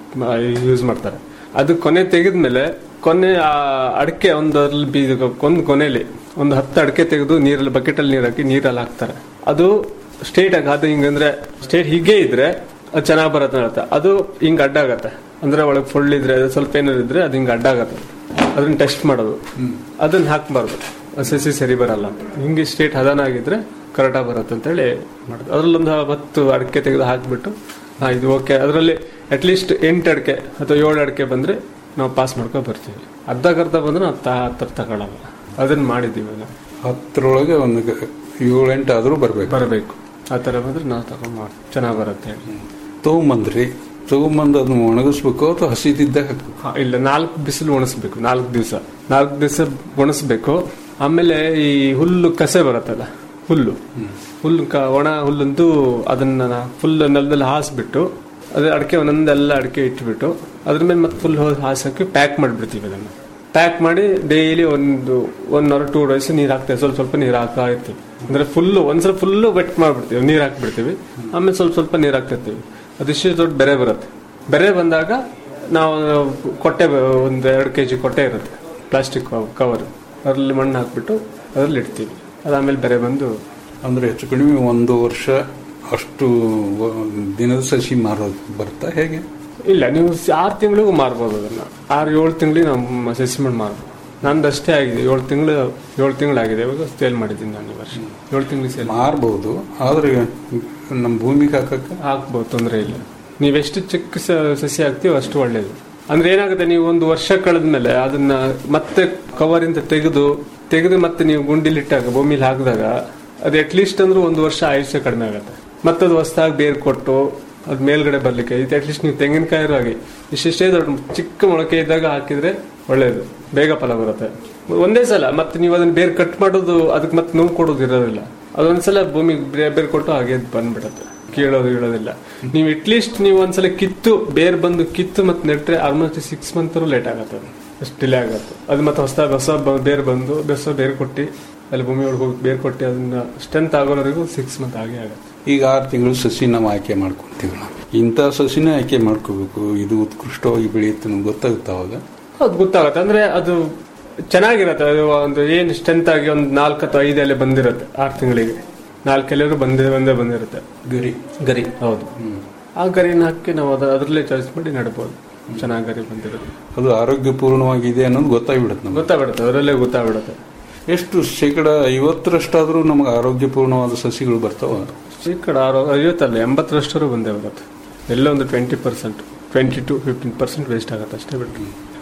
ಯೂಸ್ ಮಾಡ್ತಾರೆ ಅದು ಕೊನೆ ತೆಗೆದ್ಮೇಲೆ ಕೊನೆ ಆ ಅಡಿಕೆ ಒಂದು ಅದ್ರಲ್ಲಿ ಬೀಜ ಒಂದು ಕೊನೆಯಲ್ಲಿ ಒಂದು ಹತ್ತು ಅಡಿಕೆ ತೆಗೆದು ನೀರಲ್ಲಿ ಬಕೆಟಲ್ಲಿ ನೀರು ಹಾಕಿ ನೀರಲ್ಲಿ ಹಾಕ್ತಾರೆ ಅದು ಸ್ಟೇಟ್ ಆಗಿ ಅದು ಹಿಂಗಂದ್ರೆ ಸ್ಟೇಟ್ ಹೀಗೆ ಇದ್ರೆ ಅದು ಚೆನ್ನಾಗಿ ಬರುತ್ತೆ ಅಂತ ಅದು ಹಿಂಗ್ ಅಡ್ಡ ಆಗತ್ತೆ ಅಂದ್ರೆ ಒಳಗೆ ಫುಲ್ ಇದ್ರೆ ಅದು ಸ್ವಲ್ಪ ಏನಾದ್ರು ಇದ್ರೆ ಅದು ಹಿಂಗ್ ಅಡ್ಡ ಆಗತ್ತೆ ಅದನ್ನ ಟೆಸ್ಟ್ ಮಾಡೋದು ಅದನ್ನ ಹಾಕ್ಬಾರ್ದು ಅದು ಸಸಿ ಸರಿ ಬರಲ್ಲ ಅಂತ ಹಿಂಗೆ ಸ್ಟೇಟ್ ಹದನ ಆಗಿದ್ರೆ ಕರೆಕ್ಟಾಗಿ ಬರುತ್ತೆ ಅಂತೇಳಿ ಮಾಡೋದು ಅದ್ರಲ್ಲೊಂದು ಹತ್ತು ಅಡಿಕೆ ತೆಗೆದು ಹಾಕ್ಬಿಟ್ಟು ಹಾ ಇದು ಓಕೆ ಅದರಲ್ಲಿ ಅಟ್ಲೀಸ್ಟ್ ಎಂಟು ಅಡಿಕೆ ಅಥವಾ ಏಳು ಅಡಿಕೆ ಬಂದ್ರೆ ನಾವು ಪಾಸ್ ಮಾಡ್ಕೊಂಡು ಬರ್ತೀವಿ ಅರ್ಧಕ್ಕರ್ಧ ಬಂದ್ರೆ ನಾವು ತ- ಹತ್ತರ ತಗೊಳಲ್ಲ ಅದನ್ನ ಮಾಡಿದ್ದೀವಿ ನಾವು ಹತ್ತರೊಳಗೆ ಒಂದು ಗ- ಏಳೆಂಟು ಆದರೂ ಬರಬೇಕು ಬರಬೇಕು ಆ ಥರ ಬಂದ್ರೆ ನಾವು ತಗೊಂಡು ಮಾಡಿ ಚೆನ್ನಾಗಿ ಬರುತ್ತೆ ಹೇಳಿ ತಗೊಂಬಂದ್ರಿ ತಗೊಂಬಂದು ಅದನ್ನ ಒಣಗಿಸ್ಬೇಕು ಅಥವಾ ಹಸಿದಿದ್ದಾಗ ಹಾಕ್ಬೇಕು ಹಾ, ಇಲ್ಲ ನಾಲ್ಕು ಬಿಸಿಲು ಒಣಸ್ಬೇಕು ನಾಲ್ಕು ದಿವಸ ನಾಲ್ಕು ದಿವಸ ಒಣಸ್ಬೇಕು ಆಮೇಲೆ ಈ ಹುಲ್ಲು ಕಸೆ ಬರುತ್ತಲ್ಲ ಹುಲ್ಲು ಹುಲ್ಲು ಕ- ಒಣ ಹುಲ್ಲಂತೂ ಅದನ್ನ ಫುಲ್ ನೆಲದಲ್ಲಿ ಹಾಸ್ಬಿಟ್ಟು ಅದೇ ಅಡಿಕೆ ಒಂದೊಂದೆಲ್ಲ ಅಡಿಕೆ ಇಟ್ಬಿಟ್ಟು ಅದ್ರ ಮೇಲೆ ಮತ್ತೆ ಫುಲ್ ಹಾಸಕ್ಕೆ ಪ್ಯಾಕ್ ಮಾಡಿಬಿಡ್ತೀವಿ ಅದನ್ನ ಪ್ಯಾಕ್ ಮಾಡಿ ಡೈಲಿ ಒಂದು ಒನ್ ಅವರ್ ಟೂ ಡೇಸ್ ನೀರು ಹಾಕ್ತೇವೆ ಸ್ವಲ್ಪ ಸ್ವಲ್ಪ ನೀರು ಹಾಕ್ತಾ ಇರ್ತೀವಿ ಅಂದ್ರೆ ಫುಲ್ಲು ಒಂದ್ಸಲ ಫುಲ್ಲು ವೆಟ್ ಮಾಡ್ಬಿಡ್ತೀವಿ ನೀರು ಹಾಕ್ಬಿಡ್ತೀವಿ ಆಮೇಲೆ ಸ್ವಲ್ಪ ಸ್ವಲ್ಪ ನೀರು ಹಾಕ್ತಿರ್ತೀವಿ ಅದಿಷ್ಟು ದೊಡ್ಡ ಬೆರೆ ಬರುತ್ತೆ ಬೆರೆ ಬಂದಾಗ ನಾವು ಕೊಟ್ಟೆ ಬ- ಒಂದು ಎರಡು ಕೆ ಜಿ ಕೊಟ್ಟೆ ಇರುತ್ತೆ ಪ್ಲಾಸ್ಟಿಕ್ ಕವರ್ ಅದರಲ್ಲಿ ಮಣ್ಣು ಹಾಕ್ಬಿಟ್ಟು ಅದರಲ್ಲಿ ಇಡ್ತೀವಿ ಅದಾದ್ಮೇಲೆ ಬೆರೆ ಬಂದು ಅಂದ್ರೆ ಹೆಚ್ಚು ಕಡಿಮೆ ಒಂದು ವರ್ಷ ಅಷ್ಟು ವ- ದಿನದ ಸಸಿ ಮಾರೋದು ಬರ್ತಾ ಹೇಗೆ ಇಲ್ಲ ನೀವು ಆರು ತಿಂಗಳಿಗೂ ಮಾರ್ಬೋದು ಅದನ್ನ ಆರು ಏಳು ತಿಂಗಳಿಗೆ ನಾವು ಸಸಿ ಮಾಡಿ ಮಾರ್ಬೋದು ನಂದು ಅಷ್ಟೇ ಆಗಿದೆ ಏಳು ತಿಂಗಳು ಏಳು ತಿಂಗಳಾಗಿದೆ ಇವಾಗ ಸೇಲ್ ಮಾಡಿದ್ದೀನಿ ನಾನು ಈ ವರ್ಷ ಏಳು ತಿಂಗಳಿಗೆ ಸೇಲ್ ಮಾರ್ಬೋದು ಆದ್ರೆ ನಮ್ಮ ಭೂಮಿಗೆ ಹಾಕಕ್ಕೆ ಹಾಕ್ಬೋದು ತೊಂದರೆ ಇಲ್ಲ ನೀವೆಷ್ಟು ಚಿಕ್ಕ ಸ- ಸಸಿ ಹಾಕ್ತೀವೋ ಅಷ್ಟು ಒಳ್ಳೇದು ಅಂದ್ರೆ ಏನಾಗುತ್ತೆ ನೀವು ಒಂದು ವರ್ಷ ಕಳೆದ್ಮೇಲೆ ಅದನ್ನ ಮತ್ತೆ ಕವರಿಂದ ತೆಗೆದು ತೆಗೆದು ಮತ್ತೆ ನೀವು ಗುಂಡಿಲಿ ಇಟ್ಟಾಗ ಭೂಮಿಲಿ ಹಾಕಿದಾಗ ಅದು ಅಟ್ಲೀಸ್ಟ್ ಅಂದ್ರೆ ಒಂದು ವರ್ಷ ಆಯುಷ್ಯ ಕಡಿಮೆ ಆಗುತ್ತೆ ಮತ್ತದು ಹೊಸದಾಗಿ ಬೇರು ಕೊಟ್ಟು ಅದ್ ಮೇಲ್ಗಡೆ ಬರ್ಲಿಕ್ಕೆ ಇದು ಅಟ್ಲೀಸ್ಟ್ ನೀವು ತೆಂಗಿನಕಾಯಿ ಹಾಗೆ ಇಷ್ಟಿಷ್ಟೇ ದೊಡ್ಡ ಚಿಕ್ಕ ಮೊಳಕೆ ಇದ್ದಾಗ ಹಾಕಿದ್ರೆ ಒಳ್ಳೇದು ಬೇಗ ಫಲ ಬರುತ್ತೆ ಒಂದೇ ಸಲ ಮತ್ತೆ ನೀವು ಅದನ್ನ ಬೇರೆ ಕಟ್ ಮಾಡೋದು ಅದಕ್ಕೆ ಮತ್ತೆ ನೋವು ಕೊಡೋದು ಇರೋದಿಲ್ಲ ಅದೊಂದ್ಸಲ ಭೂಮಿಗೆ ಬೇರೆ ಬೇರೆ ಕೊಟ್ಟು ಹಾಗೆ ಬಂದ್ಬಿಡತ್ತೆ ಕೀಳೋದು ಇಳೋದಿಲ್ಲ ನೀವು ಅಟ್ಲೀಸ್ಟ್ ನೀವು ಒಂದ್ಸಲ ಕಿತ್ತು ಬೇರ್ ಬಂದು ಕಿತ್ತು ಮತ್ತೆ ನೆಟ್ರೆ ಆಲ್ಮೋಸ್ಟ್ ಸಿಕ್ಸ್ ಮಂತ್ ಲೇಟ್ ಆಗತ್ತೆ ಅದು ಅಷ್ಟು ಡಿಲೇ ಆಗತ್ತೆ ಅದು ಮತ್ತೆ ಹೊಸದಾಗಿ ಹೊಸ ಬ- ಬೇರ್ ಬಂದು ಹೊಸ ಬೇರ್ ಕೊಟ್ಟು ಅಲ್ಲಿ ಭೂಮಿ ಒಳಗೆ ಹೋಗಿ ಬೇರ್ ಕೊಟ್ಟು ಅದನ್ನ ಸ್ಟ್ರೆಂತ್ ಆಗೋವರೆಗೂ ಸಿಕ್ಸ್ ಮಂತ್ ಆಗೇ ಆಗತ್ತೆ ಈಗ ಆರು ತಿಂಗಳು ಸಸಿ ನಾವು ಆಯ್ಕೆ ಮಾಡ್ಕೊಂತೀವಿ ನಾವು ಇಂಥ ಸಸಿನೇ ಆಯ್ಕೆ ಮಾಡ್ಕೋಬೇಕು ಇದು ಉತ್ಕೃಷ್ಟವಾಗಿ ಬೆಳೆಯುತ್ತೆ ನಮ್ಗೆ ಗೊತ್ತಾಗುತ್ತೆ ಅವಾಗ ಅದು ಗೊತ್ತಾಗತ್ತೆ ಅಂದ್ರೆ ಅದು ಚೆನ್ನಾಗಿರತ್ತೆ ಅದು ಒಂದು ಏನು ಸ್ಟ್ರೆಂತ್ ಆಗಿ ಒಂದು ನಾಲ್ಕು ಅಥವಾ ಐದು ಎಲೆ ಬಂದಿರುತ್ತೆ ಆರು ತಿಂಗಳಿಗೆ ನಾಲ್ಕು ಎಲೆಗಳು ಬಂದೇ ಬಂದೇ ಬಂದಿರುತ್ತೆ ಗರಿ ಗರಿ ಹೌದು ಆ ಗರಿನ ಹಾಕಿ ನಾವು ಅದ ಅದರಲ್ಲೇ ಚಾಯ್ಸ್ ಮಾಡಿ ನಡ್ಬೋದು ಚೆನ್ನಾಗಿ ಗರಿ ಬಂದಿರುತ್ತೆ ಅದು ಆರೋಗ್ಯಪೂರ್ಣವಾಗಿದೆ ಅನ್ನೋದು ಗೊತ್ತಾಗ್ಬಿಡುತ್ತೆ ನಮ್ಗೆ ಗೊತ್ತಾಗ್ಬಿಡುತ್ತೆ ಅದರಲ್ಲೇ ಗೊತ್ತಾಗ್ಬಿಡುತ್ತೆ ಎಷ್ಟು ಶೇಕಡ ಐವತ್ತರಷ್ಟಾದ್ರೂ ನಮ್ಗೆ ಆರೋಗ್ಯಪೂರ್ಣವಾದ ಸಸಿಗಳು ಬರ್ತಾವ ಶೇಕಡ ಆರೋ- ಐವತ್ತಲ್ಲ ಎಂಬತ್ತರಷ್ಟರು ಬಂದೇ ಬರುತ್ತೆ ಎಲ್ಲ ಒಂದು twenty percent twenty to fifteen percent waste ಆಗುತ್ತೆ ಅಷ್ಟೇ ಬಿಟ್ಟು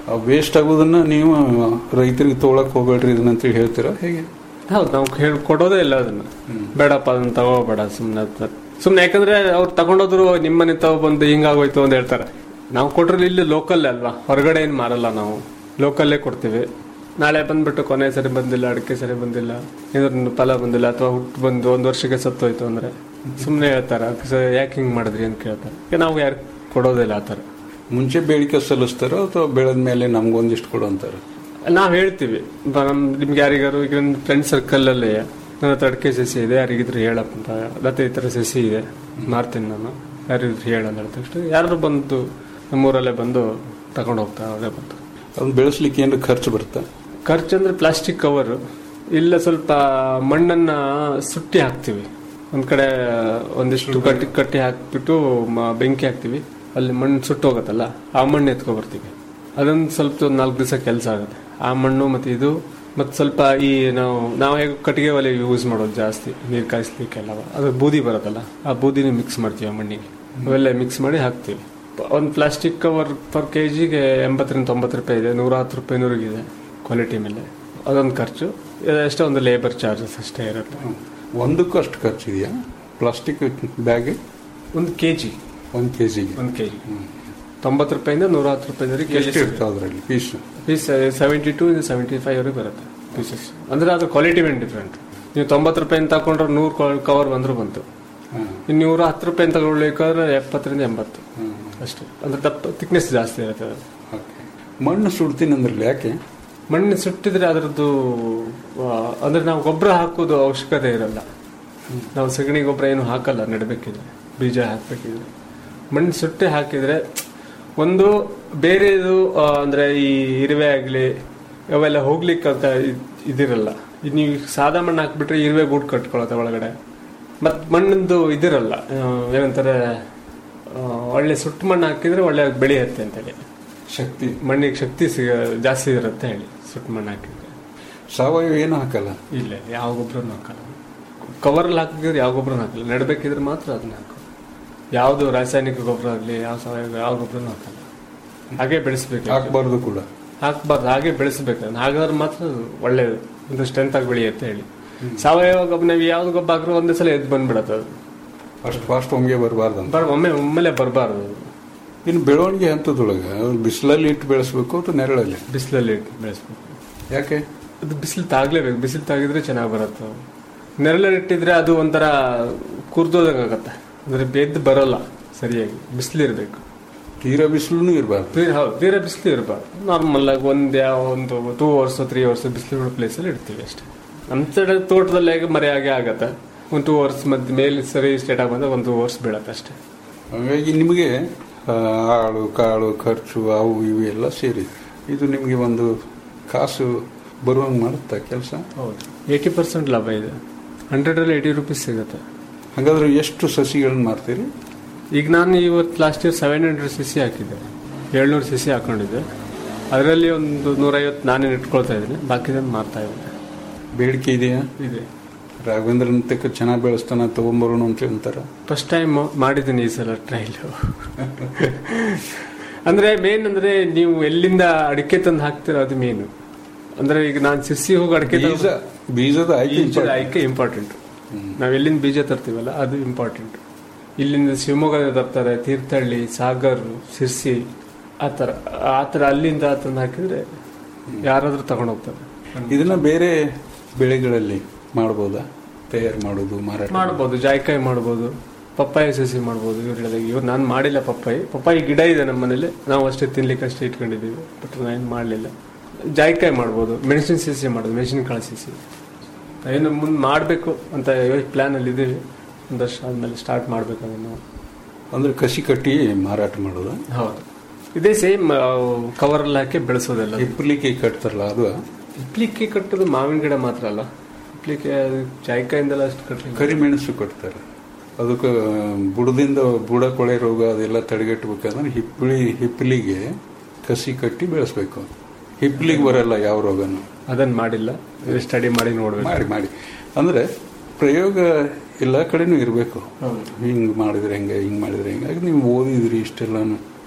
ವೇಸ್ಟ್ ಆಗೋದನ್ನ ನೀವು ರೈತರಿಗೆ ತೊಗೊಳಕ್ ಹೋಗ್ಬೇಡ್ರಿ ಇದನ್ನಂತೇಳಿ ಹೇಳ್ತೀರಾ ಹೇಗೆ ಹೌದು ನಾವು ಹೇಳಿ ಕೊಡೋದೇ ಇಲ್ಲ ಅದನ್ನ ಬೇಡಪ್ಪ ಅದನ್ನ ತಗೋಬೇಡ ಸುಮ್ಮನೆ ಸುಮ್ಮನೆ ಯಾಕಂದ್ರೆ ಅವ್ರು ತಗೊಂಡೋದ್ರು ನಿಮ್ಮನೆ ತಗೋ ಬಂದು ಹಿಂಗಾಗೋಯ್ತು ಅಂತ ಹೇಳ್ತಾರೆ ನಾವು ಕೊಟ್ರೆ ಇಲ್ಲಿ ಲೋಕಲ್ ಅಲ್ವಾ ಹೊರಗಡೆ ಏನು ಮಾರಲ್ಲ ನಾವು ಲೋಕಲ್ಲೇ ಕೊಡ್ತೀವಿ ನಾಳೆ ಬಂದ್ಬಿಟ್ಟು ಕೊನೆ ಸರಿ ಬಂದಿಲ್ಲ ಅಡಿಕೆ ಸರಿ ಬಂದಿಲ್ಲ ಇದ್ರ ಫಲ ಬಂದಿಲ್ಲ ಅಥವಾ ಹುಟ್ಟು ಬಂದು ಒಂದು ವರ್ಷಕ್ಕೆ ಸತ್ತೋಯ್ತು ಅಂದ್ರೆ ಸುಮ್ಮನೆ ಹೇಳ್ತಾರೆ ಯಾಕೆ ಹಿಂಗೆ ಮಾಡಿದ್ರಿ ಅಂತ ಕೇಳ್ತಾರೆ ಈಗ ನಾವು ಯಾರು ಕೊಡೋದಿಲ್ಲ ಆ ಥರ ಮುಂಚೆ ಬೇಡಿಕೆ ಸಲ್ಲಿಸ್ತಾರೋ ಅಥವಾ ಬೆಳೆದ ಮೇಲೆ ನಮ್ಗೊಂದಿಷ್ಟು ಕೊಡು ಅಂತಾರ ನಾವ್ ಹೇಳ್ತೀವಿ ಬ- ನಮ್ ನಿಮ್ಗೆ ಯಾರಿಗಾರು ಈಗ ನನ್ನ ಫ್ರೆಂಡ್ ಸರ್ಕಲ್ ಅಲ್ಲೇ ನನ್ನ ಹತ್ರ ಅಡಿಕೆ ಸಸಿ ಇದೆ ಯಾರಿಗಿದ್ರು ಹೇಳಪ್ಪ ಅಂತ ಮತ್ತೆ ಈ ತರ ಸಸಿ ಇದೆ ಮಾರ್ತೀನಿ ನಾನು ಯಾರಿಗಿದ್ರು ಹೇಳಲ್ಲ ಅಂದ ತಕ್ಷಣ ಯಾರು ಬಂದು ನಮ್ಮೂರಲ್ಲೇ ಬಂದು ತಗೊಂಡು ಹೋಗ್ತಾರೆ ಅವರೇ ಬಂದು ಅದನ್ನ ಬೆಳೆಸ್ಲಿಕ್ಕೆ ಏನಾರ ಖರ್ಚು ಬರುತ್ತಾ ಖರ್ಚು ಅಂದ್ರೆ ಪ್ಲಾಸ್ಟಿಕ್ ಕವರ್ ಇಲ್ಲ ಸ್ವಲ್ಪ ಮಣ್ಣನ್ನ ಸುಟ್ಟಿ ಹಾಕ್ತಿವಿ ಒಂದ್ ಕಡೆ ಒಂದಿಷ್ಟು ಕಟ್ಟಿ ಕಟ್ಟಿ ಹಾಕ್ಬಿಟ್ಟು ಮ- ಬೆಂಕಿ ಹಾಕ್ತಿವಿ ಅಲ್ಲಿ ಮಣ್ಣು ಸುಟ್ಟು ಹೋಗುತ್ತಲ್ಲ ಆ ಮಣ್ಣು ಎತ್ಕೊ ಬರ್ತೀವಿ ಅದೊಂದು ಸ್ವಲ್ಪ ಒಂದು ನಾಲ್ಕು ದಿವಸ ಕೆಲಸ ಆಗುತ್ತೆ ಆ ಮಣ್ಣು ಮತ್ತೆ ಇದು ಮತ್ತೆ ಸ್ವಲ್ಪ ಈ ನಾವು ನಾವು ಹೇಗೆ ಕಟ್ಟಿಗೆ ಒಲೆ ಯೂಸ್ ಮಾಡೋದು ಜಾಸ್ತಿ ನೀರು ಕಾಯಿಸ್ಲಿಕ್ಕೆಲ್ಲ ಅದು ಬೂದಿ ಬರುತ್ತಲ್ಲ ಆ ಬೂದಿನ ಮಿಕ್ಸ್ ಮಾಡ್ತೀವಿ ಆ ಮಣ್ಣಿಗೆ ಅವೆಲ್ಲ ಮಿಕ್ಸ್ ಮಾಡಿ ಹಾಕ್ತೀವಿ ಒಂದು ಪ್ಲಾಸ್ಟಿಕ್ ಕವರ್ ಪರ್ ಕೆ ಜಿಗೆ ಎಂಬತ್ತರಿಂದ ತೊಂಬತ್ತು ರೂಪಾಯಿ ಇದೆ ನೂರ ಹತ್ತು ರೂಪಾಯಿ ನೂರಿಗಿದೆ ಕ್ವಾಲಿಟಿ ಮೇಲೆ ಅದೊಂದು ಖರ್ಚು ಅಷ್ಟೇ ಒಂದು ಲೇಬರ್ ಚಾರ್ಜಸ್ ಅಷ್ಟೇ ಇರುತ್ತೆ ಒಂದಕ್ಕೂ ಅಷ್ಟು ಖರ್ಚಿದೆಯಾ ಪ್ಲಾಸ್ಟಿಕ್ ಬ್ಯಾಗ್ ಒಂದು ಕೆ ಜಿ ಒಂದು ಕೆ ಜಿಗೆ ಒಂದು ಕೆ ಜಿ ತೊಂಬತ್ತು ರೂಪಾಯಿಂದ ನೂರ ಹತ್ತು ರೂಪಾಯಿ ಕೆ ಎಷ್ಟು ಜಿ ಇರ್ತಾವ ಅದರಲ್ಲಿ ಪೀಸ್ ಪೀಸ್ ಸೆವೆಂಟಿ ಟು ಇಂದ ಸೆವೆಂಟಿ ಫೈವ್ ವರೆಗೆ ಬರುತ್ತೆ ಪೀಸಸ್ ಅಂದ್ರೆ ಅದು ಕ್ವಾಲಿಟಿ ಮೇಲೆ ಡಿಫ್ರೆಂಟ್ ನೀವು ತೊಂಬತ್ತು ರೂಪಾಯಿ ತಗೊಂಡ್ರೆ ನೂರು ಕವರ್ ಬಂದ್ರು ಬಂತು ಇನ್ನು ನೂರ ಹತ್ತು ರೂಪಾಯಿ ತಗೊಳ್ಬೇಕಾದ್ರೆ ಎಪ್ಪತ್ತರಿಂದ ಎಂಬತ್ತು ಅಷ್ಟೇ ಅಂದ್ರೆ ದಪ್ಪ ಥಿಕ್ನೆಸ್ ಜಾಸ್ತಿ ಇರುತ್ತೆ ಅದು ಮಣ್ಣು ಸುಡ್ತೀನಿ ಅಂದ್ರಲ್ಲ ಯಾಕೆ ಮಣ್ಣು ಸುಟ್ಟಿದ್ರೆ ಅದರದ್ದು ಆ, ಅಂದ್ರೆ ನಾವು ಗೊಬ್ಬರ ಹಾಕೋದು ಅವಶ್ಯಕತೆ ಇರಲ್ಲ ನಾವು ಸಗಣಿ ಗೊಬ್ಬರ ಏನು ಹಾಕಲ್ಲ ನೆಡಬೇಕಿದ್ರೆ ಬೀಜ ಹಾಕ್ಬೇಕಿದ್ರೆ ಮಣ್ಣು ಸುಟ್ಟಿ ಹಾಕಿದ್ರೆ ಒಂದು ಬೇರೆದು ಆ, ಅಂದ್ರೆ ಈ ಇರುವೆ ಆಗಲಿ ಅವೆಲ್ಲ ಹೋಗ್ಲಿಕ್ಕೆ ಅಂತ ಇದ್- ಇದಿರಲ್ಲ ಇದ್ ನೀವು ಸಾದಾ ಮಣ್ಣು ಹಾಕ್ಬಿಟ್ರೆ ಇರುವೆ ಗೂಡು ಕಟ್ಕೊಳತ್ತೆ ಒಳಗಡೆ ಮತ್ ಮಣ್ಣಿಂದು ಇದಿರಲ್ಲ ಆ, ಏನಂತಾರೆ ಆ, ಒಳ್ಳೆ ಸುಟ್ಟು ಮಣ್ಣು ಹಾಕಿದ್ರೆ ಒಳ್ಳೆ ಬೆಳೆಯುತ್ತೆ ಅಂತೇಳಿ ಶಕ್ತಿ ಮಣ್ಣಿಗೆ ಶಕ್ತಿ ಸಿಗ ಜಾಸ್ತಿ ಇರುತ್ತೆ ಹೇಳಿ ಸುಟ್ಟು ಮಣ್ಣು ಹಾಕಿದ್ರೆ ಸಾವಯವ ಏನು ಹಾಕಲ್ಲ ಇಲ್ಲ ಯಾವ ಗೊಬ್ಬರನೂ ಹಾಕಲ್ಲ ಕವರಲ್ಲಿ ಹಾಕಿದ್ರೆ ಯಾವ ಗೊಬ್ಬರನೂ ಹಾಕಲ್ಲ ನೆಡಬೇಕಿದ್ರೆ ಮಾತ್ರ ಅದನ್ನ ಹಾಕೋದು ಯಾವುದು ರಾಸಾಯನಿಕ ಗೊಬ್ಬರ ಆಗಲಿ ಯಾವ ಸಾವಯವ ಯಾವ ಗೊಬ್ಬರನೂ ಹಾಕಲ್ಲ ಹಾಗೆ ಬೆಳೆಸ್ಬೇಕು ಹಾಕ್ಬಾರ್ದು ಕೂಡ ಹಾಕ್ಬಾರ್ದು ಹಾಗೆ ಬೆಳೆಸ್ಬೇಕು ಅದನ್ನ. ಹಾಗಾದ್ರೆ ಮಾತ್ರ ಅದು ಒಳ್ಳೇದು ಒಂದು ಸ್ಟ್ರೆಂತ್ ಆಗಿ ಬೆಳೆಯುತ್ತೆ ಹೇಳಿ ಸಾವಯವ ಗೊಬ್ಬರ ನೀವು ಯಾವ್ದು ಗೊಬ್ಬರ ಹಾಕಿದ್ರೆ ಒಂದೇ ಸಲ ಎದ್ದು ಬಂದ್ಬಿಡತ್ತೆ ಅದು ಅಷ್ಟು ಫಾಸ್ಟ್ ಒಮ್ಗೆ ಬರಬಾರ್ದು ಅಂತ ಬರ್ ಒಮ್ಮೆ ಒಮ್ಮೆಲೆ ಬರಬಾರ್ದು ಅದು ಇನ್ನು ಬೆಳವಣಿಗೆ ಹಂತದೊಳಗೆ ಬಿಸಿಲಲ್ಲಿ ಇಟ್ಟು ಬೆಳೆಸ್ಬೇಕು ಅಥವಾ ನೆರಳಲ್ಲಿ ಬಿಸಿಲಲ್ಲಿ ಬೆಳೆಸ್ಬೇಕು ಯಾಕೆ ಅದು ಬಿಸಿಲು ತಾಗ್ಲೇಬೇಕು ಬಿಸಿಲು ತಾಗಿದ್ರೆ ಚೆನ್ನಾಗಿ ಬರುತ್ತೆ ಅವು. ನೆರಳಲ್ಲಿ ಇಟ್ಟಿದ್ರೆ ಅದು ಒಂಥರ ಕುರ್ದೋದಂಗೆ ಆಗತ್ತೆ ಅಂದ್ರೆ ಬೆದ್ದು ಬರಲ್ಲ ಸರಿಯಾಗಿ ಬಿಸಿಲಿರ್ಬೇಕು ತೀರಾ ಬಿಸಿಲು ಇರಬಾರ್ದು ತೀರ ಹೌದು ತೀರಾ ಬಿಸಿಲು ಇರಬಾರ್ದು ನಾರ್ಮಲ್ ಆಗಿ ಒಂದ್ ಯಾವ ಒಂದು ಟೂ ಅವರ್ಸ್ ತ್ರೀ ಅವರ್ಸ್ ಬಿಸಿಲು ಪ್ಲೇಸಲ್ಲಿ ಇಡ್ತೀವಿ ಅಷ್ಟೇ ನಮ್ಮ ಸೈಡ್ ತೋಟದಲ್ಲಿ ಹೇಗೆ ಮರೆ ಹಾಗೆ ಆಗತ್ತೆ ಒಂದು ಟೂ ಅವರ್ಸ್ ಮಧ್ಯ ಮೇಲೆ ಸರಿ ಸ್ಟೇಟ್ ಆಗಿ ಬಂದಾಗ ಒಂದು ಟೂ ಅವರ್ಸ್ ಬೀಳತ್ತೆ ಅಷ್ಟೇ ಹಾಗಾಗಿ ನಿಮಗೆ ಆ, ಆಳು ಕಾಳು ಖರ್ಚು ಅವು ಇವು ಎಲ್ಲ ಸೇರಿ ಇದು ನಿಮಗೆ ಒಂದು ಕಾಸು ಬರುವಂಗೆ ಮಾಡುತ್ತಾ ಕೆಲಸ ಹೌದು ಏಯ್ಟಿ ಪರ್ಸೆಂಟ್ ಲಾಭ ಇದೆ ಹಂಡ್ರೆಡಲ್ಲಿ ಏಯ್ಟಿ ರುಪೀಸ್ ಸಿಗುತ್ತೆ ಹಾಗಾದ್ರೆ ಎಷ್ಟು ಸಸಿಗಳನ್ನ ಮಾರ್ತೀರಿ ಈಗ ನಾನು ಇವತ್ತು last year seven hundred C C ಹಾಕಿದ್ದೆ ಏಳ್ನೂರು ಸಿ ಸಿ ಹಾಕೊಂಡಿದ್ದೆ ಅದರಲ್ಲಿ ಒಂದು ನೂರೈವತ್ತು ನಾನೇ ಇಟ್ಕೊಳ್ತಾ ಇದ್ದೀನಿ ಬಾಕಿದನ್ನು ಮಾರ್ತಾ ಇದ್ದೀನಿ ಬೇಡಿಕೆ ಇದೆಯಾ ಇದೆ ರಾಘವೇಂದ್ರನ ತಕ್ಕ ಚೆನ್ನಾಗಿ ಬೆಳೆಸ್ತಾನ ತಗೊಂಬರೋಣ ಅಂತ ಅಂತಾರ ಫಸ್ಟ್ ಟೈಮ್ ಮಾಡಿದ್ದೀನಿ ಈ ಸಲ ಟ್ರೈಲ್ ಅಂದ್ರೆ ಮೇನ್ ಅಂದ್ರೆ ನೀವು ಎಲ್ಲಿಂದ ಅಡಿಕೆ ತಂದು ಹಾಕ್ತೀರ ಅದು ಮೇನು ಅಂದ್ರೆ ಈಗ ನಾನು ಸಿಸಿ ಹೋಗಿ ಅಡಿಕೆ ತಂದು- ಬೀಜ ಬೀಜದ ಆಯ್ಕೆ ಬೀಜದ important. ಆಯ್ಕೆ ಇಂಪಾರ್ಟೆಂಟ್ ನಾವ್ ಎಲ್ಲಿಂದ ಬೀಜ ತರ್ತೀವಲ್ಲ ಅದು ಇಂಪಾರ್ಟೆಂಟ್ ಇಲ್ಲಿಂದ ಶಿವಮೊಗ್ಗದಿಂದ ತರ್ತಾರೆ ತೀರ್ಥಹಳ್ಳಿ ಸಾಗರ್ ಸಿರ್ಸಿ ಆ ಥರ ಆ ಥರ ಅಲ್ಲಿಂದ ತಂದು ಹಾಕಿದ್ರೆ ಯಾರಾದ್ರೂ ತಗೊಂಡು ಹೋಗ್ತಾರೆ ಇದನ್ನ ಬೇರೆ ಬೆಳೆಗಳಲ್ಲಿ ಮಾಡ್ಬೋದಾ ತಯಾರು ಮಾಡೋದು ಮಾರಾಟ ಮಾಡ್ಬೋದು ಜಾಯ್ಕಾಯಿ ಮಾಡ್ಬೋದು ಪಪ್ಪಾಯಿ ಸಸಿ ಮಾಡ್ಬೋದು ಇವ್ರು ಹೇಳಿದಾಗ ಇವ್ರು ನಾನು ಮಾಡಿಲ್ಲ ಪಪ್ಪಾಯಿ ಪಪ್ಪಾಯಿ ಗಿಡ ಇದೆ ನಮ್ಮ ಮನೇಲಿ ನಾವು ಅಷ್ಟೇ ತಿನ್ಲಿಕ್ಕೆ ಅಷ್ಟೇ ಇಟ್ಕೊಂಡಿದ್ದೀವಿ ಬಟ್ ನಾನು ಮಾಡಲಿಲ್ಲ ಜಾಯ್ಕಾಯಿ ಮಾಡ್ಬೋದು ಮೆಣಸಿನ ಸಸಿ ಮಾಡೋದು ಮೆಣಸಿನಕಾಳು ಸಸಿ ಏನು ಮುಂದೆ ಮಾಡಬೇಕು ಅಂತ ಪ್ಲಾನ್ ಅಲ್ಲಿ ಇದೀವಿ ಒಂದು ವರ್ಷ ಆದ್ಮೇಲೆ ಸ್ಟಾರ್ಟ್ ಮಾಡ್ಬೇಕು ಅದನ್ನು ಅಂದ್ರೆ ಕಸಿ ಕಟ್ಟಿ ಮಾರಾಟ ಮಾಡೋದು ಹೌದು ಇದೇ ಸೇಮ್ ಕವರಲ್ಲಿ ಹಾಕಿ ಬೆಳೆಸೋದೆಲ್ಲ ಹಿಪ್ಪಲಿಕ್ಕೆ ಕಟ್ತಾರಲ್ಲ ಅದು ಇಪ್ಲಿಕ್ಕೆ ಕಟ್ಟೋದು ಮಾವಿನ ಗಿಡ ಮಾತ್ರ ಅಲ್ಲ ಇಪ್ಲಿಕ್ಕೆ ಜಾಯ್ಕಾಯಿಂದೆಲ್ಲ ಅಷ್ಟು ಕಟ್ಟಲಿ ಕರಿಮೆಣಸು ಕಟ್ತಾರೆ ಅದಕ್ಕೆ ಬುಡದಿಂದ ಬುಡ ಕೊಳೆ ರೋಗ ಅದೆಲ್ಲ ತಡೆಗಟ್ಟಬೇಕಾದ್ರೆ ಹಿಪ್ಪಳಿ ಹಿಪ್ಪಲಿಗೆ ಕಸಿ ಕಟ್ಟಿ ಬೆಳೆಸ್ಬೇಕು ಹಿಪ್ಪಲಿಗೆ ಬರಲ್ಲ ಯಾವ ರೋಗನು ಅದನ್ನ ಮಾಡಿಲ್ಲ ಸ್ಟಡಿ ಮಾಡಿ ನೋಡ್ಬೇಕು ಮಾಡಿ ಮಾಡಿ ಅಂದ್ರೆ ಪ್ರಯೋಗ ಎಲ್ಲ ಕಡೆನೂ ಇರಬೇಕು ಹೌದು. ಹಿಂಗ್ ಮಾಡಿದ್ರೆ ಹೆಂಗೆ ಹಿಂಗ್ ಮಾಡಿದ್ರೆ ಹೆಂಗೆ ಆಗ ನೀವು ಓದಿದ್ರಿ ಇಷ್ಟೆಲ್ಲಾನು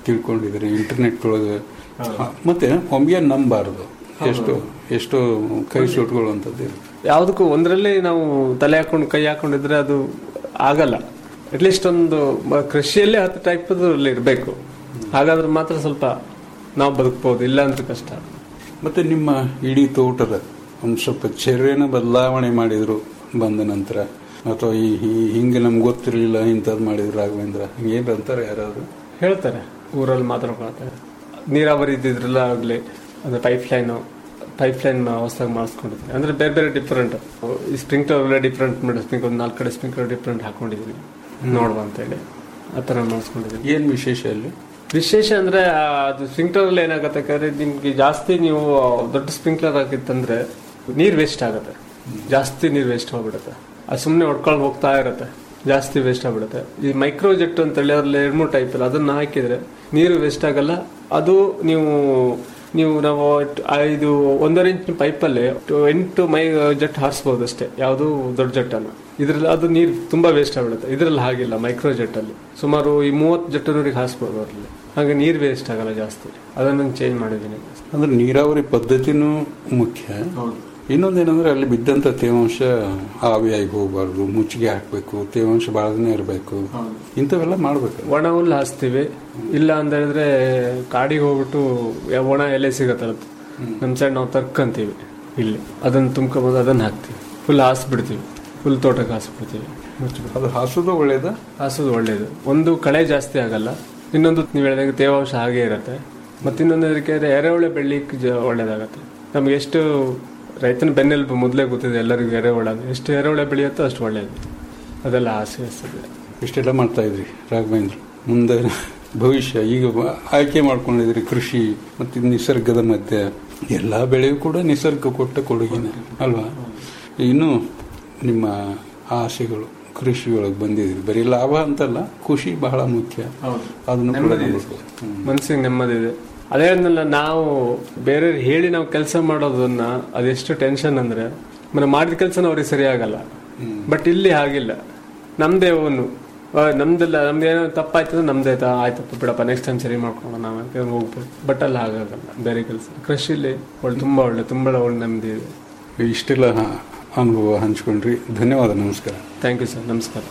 ತಿಳ್ಕೊಂಡಿದ್ದೀರಿ ಇಂಟರ್ನೆಟ್ ಒಳಗೆ ಮತ್ತೆ ಒಮ್ಗೆ ನಂಬಾರದು ಎಷ್ಟು ಎಷ್ಟು ಕೈ ಸುಟ್ಕೊಳ್ಳುವಂಥದ್ದು ಇರುತ್ತೆ ಯಾವುದಕ್ಕೂ ಒಂದರಲ್ಲಿ ನಾವು ತಲೆ ಹಾಕೊಂಡು ಕೈ ಹಾಕೊಂಡಿದ್ರೆ ಅದು ಆಗಲ್ಲ ಅಟ್ಲೀಸ್ಟ್ ಒಂದು ಮ- ಕೃಷಿಯಲ್ಲೇ ಹತ್ತು ಟೈಪ್ ಇರಬೇಕು ಹಾಗಾದ್ರೆ ಮಾತ್ರ ಸ್ವಲ್ಪ ನಾವು ಬದುಕ್ಬೋದು ಇಲ್ಲ ಅಂತ ಕಷ್ಟ ಮತ್ತೆ ನಿಮ್ಮ ಇಡೀ ತೋಟದ ಒಂದು ಸ್ವಲ್ಪ ಚರ್ಯನ ಬದಲಾವಣೆ ಮಾಡಿದ್ರು ಬಂದ ನಂತರ ಅಥವಾ ಈ ಈ- ಹಿಂಗೆ ನಮ್ಗೆ ಗೊತ್ತಿರಲಿಲ್ಲ ಇಂಥದ್ದು ಮಾಡಿದ್ರು ರಾಘವೇಂದ್ರ ಹಿಂಗೇನು ಅಂತಾರೆ ಯಾರಾದ್ರು ಹೇಳ್ತಾರೆ ಊರಲ್ಲಿ ಮಾತಾಡ್ಕೊಳ್ತಾರೆ ನೀರಾವರಿ ಇದ್ದಿದ್ರಲ್ಲ ಆಗ್ಲಿ ಅಂದ್ರೆ ಪೈಪ್ ಲೈನ್ ಪೈಪ್ ಲೈನ್ ಹೊಸದಾಗಿ ಮಾಡಿಸ್ಕೊಂಡಿದ್ದೀನಿ ಅಂದ್ರೆ ಬೇರೆ ಬೇರೆ ಡಿಫ್ರೆಂಟ್ ಈ ಸ್ಪ್ರಿಂಕ್ಲರ್ ಡಿಫ್ರೆಂಟ್ ಸ್ಪ್ರಿಂಕ್ಲರ್ ಒಂದು ನಾಲ್ಕು ಕಡೆ ಸ್ಪ್ರಿಂಕ್ಲರ್ ಡಿಫ್ರೆಂಟ್ ಹಾಕೊಂಡಿದ್ದೀನಿ ನೋಡುವ ಅಂತೇಳಿ ಆ ಥರ ಮಾಡಿಸ್ಕೊಂಡಿದ್ದೀನಿ ಏನು ವಿಶೇಷ ಅಲ್ಲಿ ವಿಶೇಷ ಅಂದ್ರೆ ಆ, ಅದು ಸ್ಪ್ರಿಂಕ್ಲರ್ ಅಲ್ಲಿ ಏನಾಗುತ್ತೆ ಯಾಕಂದ್ರೆ ನಿಮ್ಗೆ ಜಾಸ್ತಿ ನೀವು ದೊಡ್ಡ ಸ್ಪ್ರಿಂಕ್ಲರ್ ಆಗಿತ್ತಂದ್ರೆ ನೀರ್ ವೇಸ್ಟ್ ಆಗುತ್ತೆ ಜಾಸ್ತಿ ನೀರ್ ವೇಸ್ಟ್ ಹೋಗ್ಬಿಡುತ್ತೆ ಅದು ಸುಮ್ಮನೆ ಹೊಡ್ಕೊಂಡು ಹೋಗ್ತಾ ಇರುತ್ತೆ ಜಾಸ್ತಿ ವೇಸ್ಟ್ ಆಗ್ಬಿಡುತ್ತೆ ಈ ಮೈಕ್ರೋ ಜೆಟ್ ಅಂತ ಹೇಳಿ ಅದ್ರಲ್ಲಿ ಎರಡು ಮೂರು ಟೈಪ್ ಇಲ್ಲ ಅದನ್ನ ಹಾಕಿದ್ರೆ ನೀರು ವೇಸ್ಟ್ ಆಗಲ್ಲ ಅದು ನೀವು ನೀವು ನಾವು ಟ್- ಐದು ಒಂದೂವರೆ ಇಂಚ್ ಪೈಪಲ್ಲಿ ಎಂಟು ಮೈ ಜೆಟ್ ಹಾರಿಸಬಹುದು ಅಷ್ಟೇ ಯಾವುದು ದೊಡ್ಡ ಜೆಟ್ ಅನ್ನ ಇದ್ರಲ್ಲಿ ಅದು ನೀರು ತುಂಬಾ ವೇಸ್ಟ್ ಆಗ್ಬಿಡುತ್ತೆ ಇದ್ರಲ್ಲಿ ಹಾಗಿಲ್ಲ ಮೈಕ್ರೋ ಜೆಟ್ ಅಲ್ಲಿ ಸುಮಾರು ಈ ಮೂವತ್ತು ಜೆಟ್ಟನವರೆಗೆ ಹಾರಿಸಬಹುದು ಅದರಲ್ಲಿ ಹಾಗೆ ನೀರು ವೇಸ್ಟ್ ಆಗಲ್ಲ ಜಾಸ್ತಿ ಅದನ್ನು ಚೇಂಜ್ ಮಾಡಿದ್ದೀನಿ ಅಂದ್ರೆ ನೀರಾವರಿ ಪದ್ಧತಿನೂ ಮುಖ್ಯ ಇನ್ನೊಂದೇನಂದ್ರೆ ಅಲ್ಲಿ ಬಿದ್ದಂತ ತೇವಾಂಶ ಆವಿಯಾಗಿ ಹೋಗಬಾರ್ದು ಮುಚ್ಚಿಗೆ ಹಾಕಬೇಕು ತೇವಾಂಶ ಭಾಳ ದಿನ ಇರಬೇಕು ಇಂಥವೆಲ್ಲ ಮಾಡ್ಬೇಕು ಒಣ ಹುಲ್ಲು ಹಾಸ್ತೀವಿ ಇಲ್ಲ ಅಂತ ಹೇಳಿದ್ರೆ ಕಾಡಿಗೆ ಹೋಗ್ಬಿಟ್ಟು ಯ- ಒಣ ಎಲೆ ಸಿಗತ್ತಲ್ಲ ನಮ್ಮ ಸೈಡ್ ನಾವು ತರ್ಕಂತೀವಿ ಇಲ್ಲಿ ಅದನ್ನ ತುಂಬ್ಕೊಬೋದು ಅದನ್ನ ಹಾಕ್ತೀವಿ ಫುಲ್ ಹಾಸ್ಬಿಡ್ತೀವಿ ಫುಲ್ ತೋಟಕ್ಕೆ ಹಾಸ್ಬಿಡ್ತೀವಿ ಮುಚ್ಚಿಬಿಟ್ಟು ಅದು ಹಾಸೋದು ಒಳ್ಳೇದ ಹಾಸೋದು ಒಳ್ಳೇದು ಒಂದು ಕಳೆ ಜಾಸ್ತಿ ಆಗಲ್ಲ ಇನ್ನೊಂದು ನೀವು ಹೇಳಿದಾಗ ತೇವಾಂಶ ಹಾಗೆ ಇರುತ್ತೆ ಮತ್ತೆ ಇನ್ನೊಂದು ಅದಕ್ಕೆ ಎರೆಹುಳ ಬೆಳಿಲಿಕ್ಕೆ ಜ ಒಳ್ಳೇದಾಗತ್ತೆ ನಮ್ಗೆ ಎಷ್ಟು ರೈತನ ಬೆನ್ನೆಲುಬು ಮೊದಲೇ ಗೊತ್ತಿದೆ ಎಲ್ಲರಿಗೂ ಎರೆಹುಳ ಅಂದ್ರೆ. ಎಷ್ಟು ಎರೆಹುಳ ಬೆಳೆಯುತ್ತೋ ಅಷ್ಟು ಒಳ್ಳೇದು ಅದೆಲ್ಲ ಆಸೆ ಅನಿಸ್ತದೆ ಇಷ್ಟೆಲ್ಲ ಮಾಡ್ತಾ ಇದ್ರಿ ರಾಘವೇಂದ್ರ ಮುಂದೆ ಭವಿಷ್ಯ ಈಗ ಬ- ಆಯ್ಕೆ ಮಾಡ್ಕೊಂಡಿದ್ರಿ ಕೃಷಿ ಮತ್ತು ನಿಸರ್ಗದ ಮಧ್ಯೆ ಎಲ್ಲ ಬೆಳೆಯೂ ಕೂಡ ನಿಸರ್ಗ ಕೊಟ್ಟ ಕೊಡುಗೆನೆ ಅಲ್ವಾ ಇನ್ನು ನಿಮ್ಮ ಆಸೆಗಳು ಕೃಷಿಯೊಳಗೆ ಬಂದಿದ್ರಿ ಬರೀ ಲಾಭ ಅಂತಲ್ಲ ಖುಷಿ ಬಹಳ ಮುಖ್ಯ ಅದನ್ನು ಕೂಡ ನೋಡ್ಬೇಕು. ಹ್ಮ್. ಮನ್ಸಿಗೆ ನೆಮ್ಮದಿ ಇದೆ ಅದೇ ಹೇಳಿದ್ನಲ್ಲ ನಾವು ಬೇರೆ ಹೇಳಿ ನಾವು ಕೆಲಸ ಮಾಡೋದನ್ನ ಅದೆಷ್ಟು ಟೆನ್ಷನ್ ಅಂದ್ರೆ ಮತ್ತೆ ಮಾಡಿದ ಕೆಲಸ ಅವ್ರಿಗೆ ಸರಿ ಆಗಲ್ಲ ಬಟ್ ಇಲ್ಲಿ ಹಾಗಿಲ್ಲ ನಮ್ದೇ ಓನು ನಮ್ದೆಲ್ಲ ನಮ್ದು ಏನೋ ತಪ್ಪಾಯ್ತು ಅಂದ್ರೆ ನಮ್ದೇ ಆಯ್ತಾ ಆಯ್ತಪ್ಪ ಬಿಡಪ್ಪ ನೆಕ್ಸ್ಟ್ ಟೈಮ್ ಸರಿ ಮಾಡ್ಕೊಂಡು ನಾವು ಅಂತ ಹೋಗ್ಬೋದು ಬಟ್ ಅಲ್ಲಿ ಹಾಗಾಗಲ್ಲ ಬೇರೆ ಕೆಲಸ ಕೃಷಿಲಿ ಒಳ್ಳೆ ತುಂಬಾ ಒಳ್ಳೆ ತುಂಬಾ ಒಳ್ಳೆ ನೆಮ್ಮದಿ ಇದೆ ಇಷ್ಟೆಲ್ಲ ಅನುಭವ ಹಂಚ್ಕೊಂಡ್ರಿ ಧನ್ಯವಾದ ನಮಸ್ಕಾರ ಥ್ಯಾಂಕ್ ಯು ಸರ್ ನಮಸ್ಕಾರ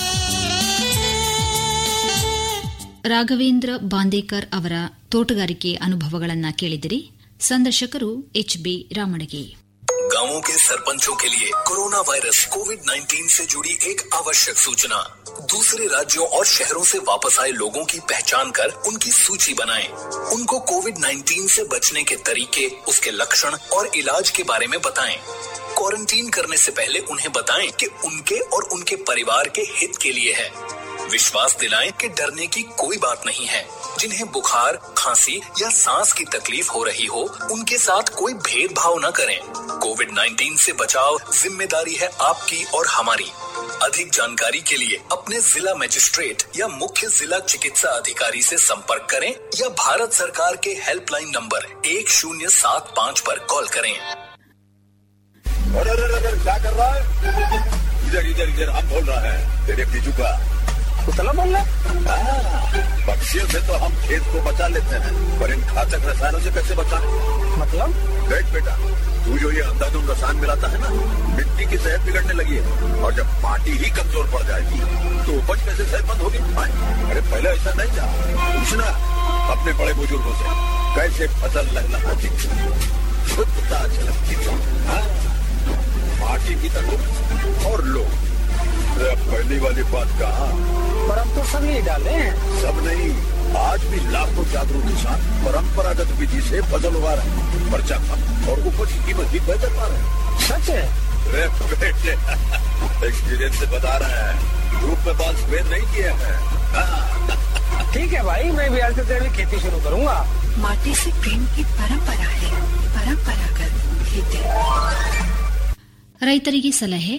ರಾಘವೇಂದ್ರ ಬಾಂದೇಕರ್ ಅವರ ತೋಟಗಾರಿಕೆ ಅನುಭವಗಳನ್ನ ಕೇಳಿದಿರಿ ಸಂದರ್ಶಕರು ಎಚ್ ಬಿ ರಾಮಣಗಿ गांवों के सरपंचों के लिए कोरोना वायरस कोविड 19 से जुड़ी एक आवश्यक सूचना दूसरे राज्यों और शहरों से वापस आए लोगों की पहचान कर उनकी सूची बनाएं। उनको कोविड 19 से बचने के तरीके उसके लक्षण और इलाज के बारे में बताएं। क्वारंटीन करने से पहले उन्हें बताएं कि उनके और उनके परिवार के हित के लिए है विश्वास दिलाएं कि डरने की कोई बात नहीं है जिन्हें बुखार खांसी या सांस की तकलीफ हो रही हो उनके साथ कोई भेदभाव न करें कोविड 19 से बचाव जिम्मेदारी है आपकी और हमारी अधिक जानकारी के लिए अपने जिला मजिस्ट्रेट या मुख्य जिला चिकित्सा अधिकारी से संपर्क करें या भारत सरकार के हेल्पलाइन नंबर एक शून्य सात पाँच पर कॉल करें अरे अरे अरे क्या कर रहा है इधर इधर इधर हम बोल रहा है तेरे बीजू का कुतला बोल रहा पक्षियों से तो हम खेत को बचा लेते हैं पर इन घातक रसायनों से कैसे बचाएं मतलब देख बेटा तू जो ये अंधाधुंध रसायन मिलाता है ना मिट्टी की सेहत बिगड़ने लगी है और जब माटी ही कमजोर पड़ जाएगी तो उपज कैसे सेहतमंद होगी हाँ? अरे पहले ऐसा नहीं था पूछना अपने बड़े बुजुर्गों से कैसे फसल लहलहाती थी शुद्धता झलकती थी हाँ? पार्टी की तरफ और लोग अरे पहली वाली बात कहा पर हम तो सब नहीं डाले सब नहीं आज भी लाखों जागरूक किसान परंपरागत विधि से फसल उगा रहे हैं पर्चा कम और उपज की कीमत भी बेहतर पा रहे हैं सच है अरे बेटे एक्सपीरियंस से बता रहे हैं ग्रुप में बाल स्प्रे नहीं किए हैं ठीक है भाई मैं भी आज से तेरी खेती शुरू करूंगा माटी से प्रेम की परंपरा है परंपरागत खेती ರೈತರಿಗೆ ಸಲಹೆ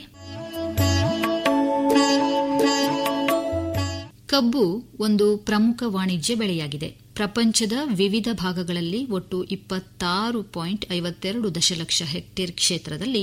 ಕಬ್ಬು ಒಂದು ಪ್ರಮುಖ ವಾಣಿಜ್ಯ ಬೆಳೆಯಾಗಿದೆ ಪ್ರಪಂಚದ ವಿವಿಧ ಭಾಗಗಳಲ್ಲಿ ಒಟ್ಟು ಇಪ್ಪತ್ತಾರು ಪಾಯಿಂಟ್ ಐವತ್ತೆರಡು ದಶಲಕ್ಷ ಹೆಕ್ಟೇರ್ ಕ್ಷೇತ್ರದಲ್ಲಿ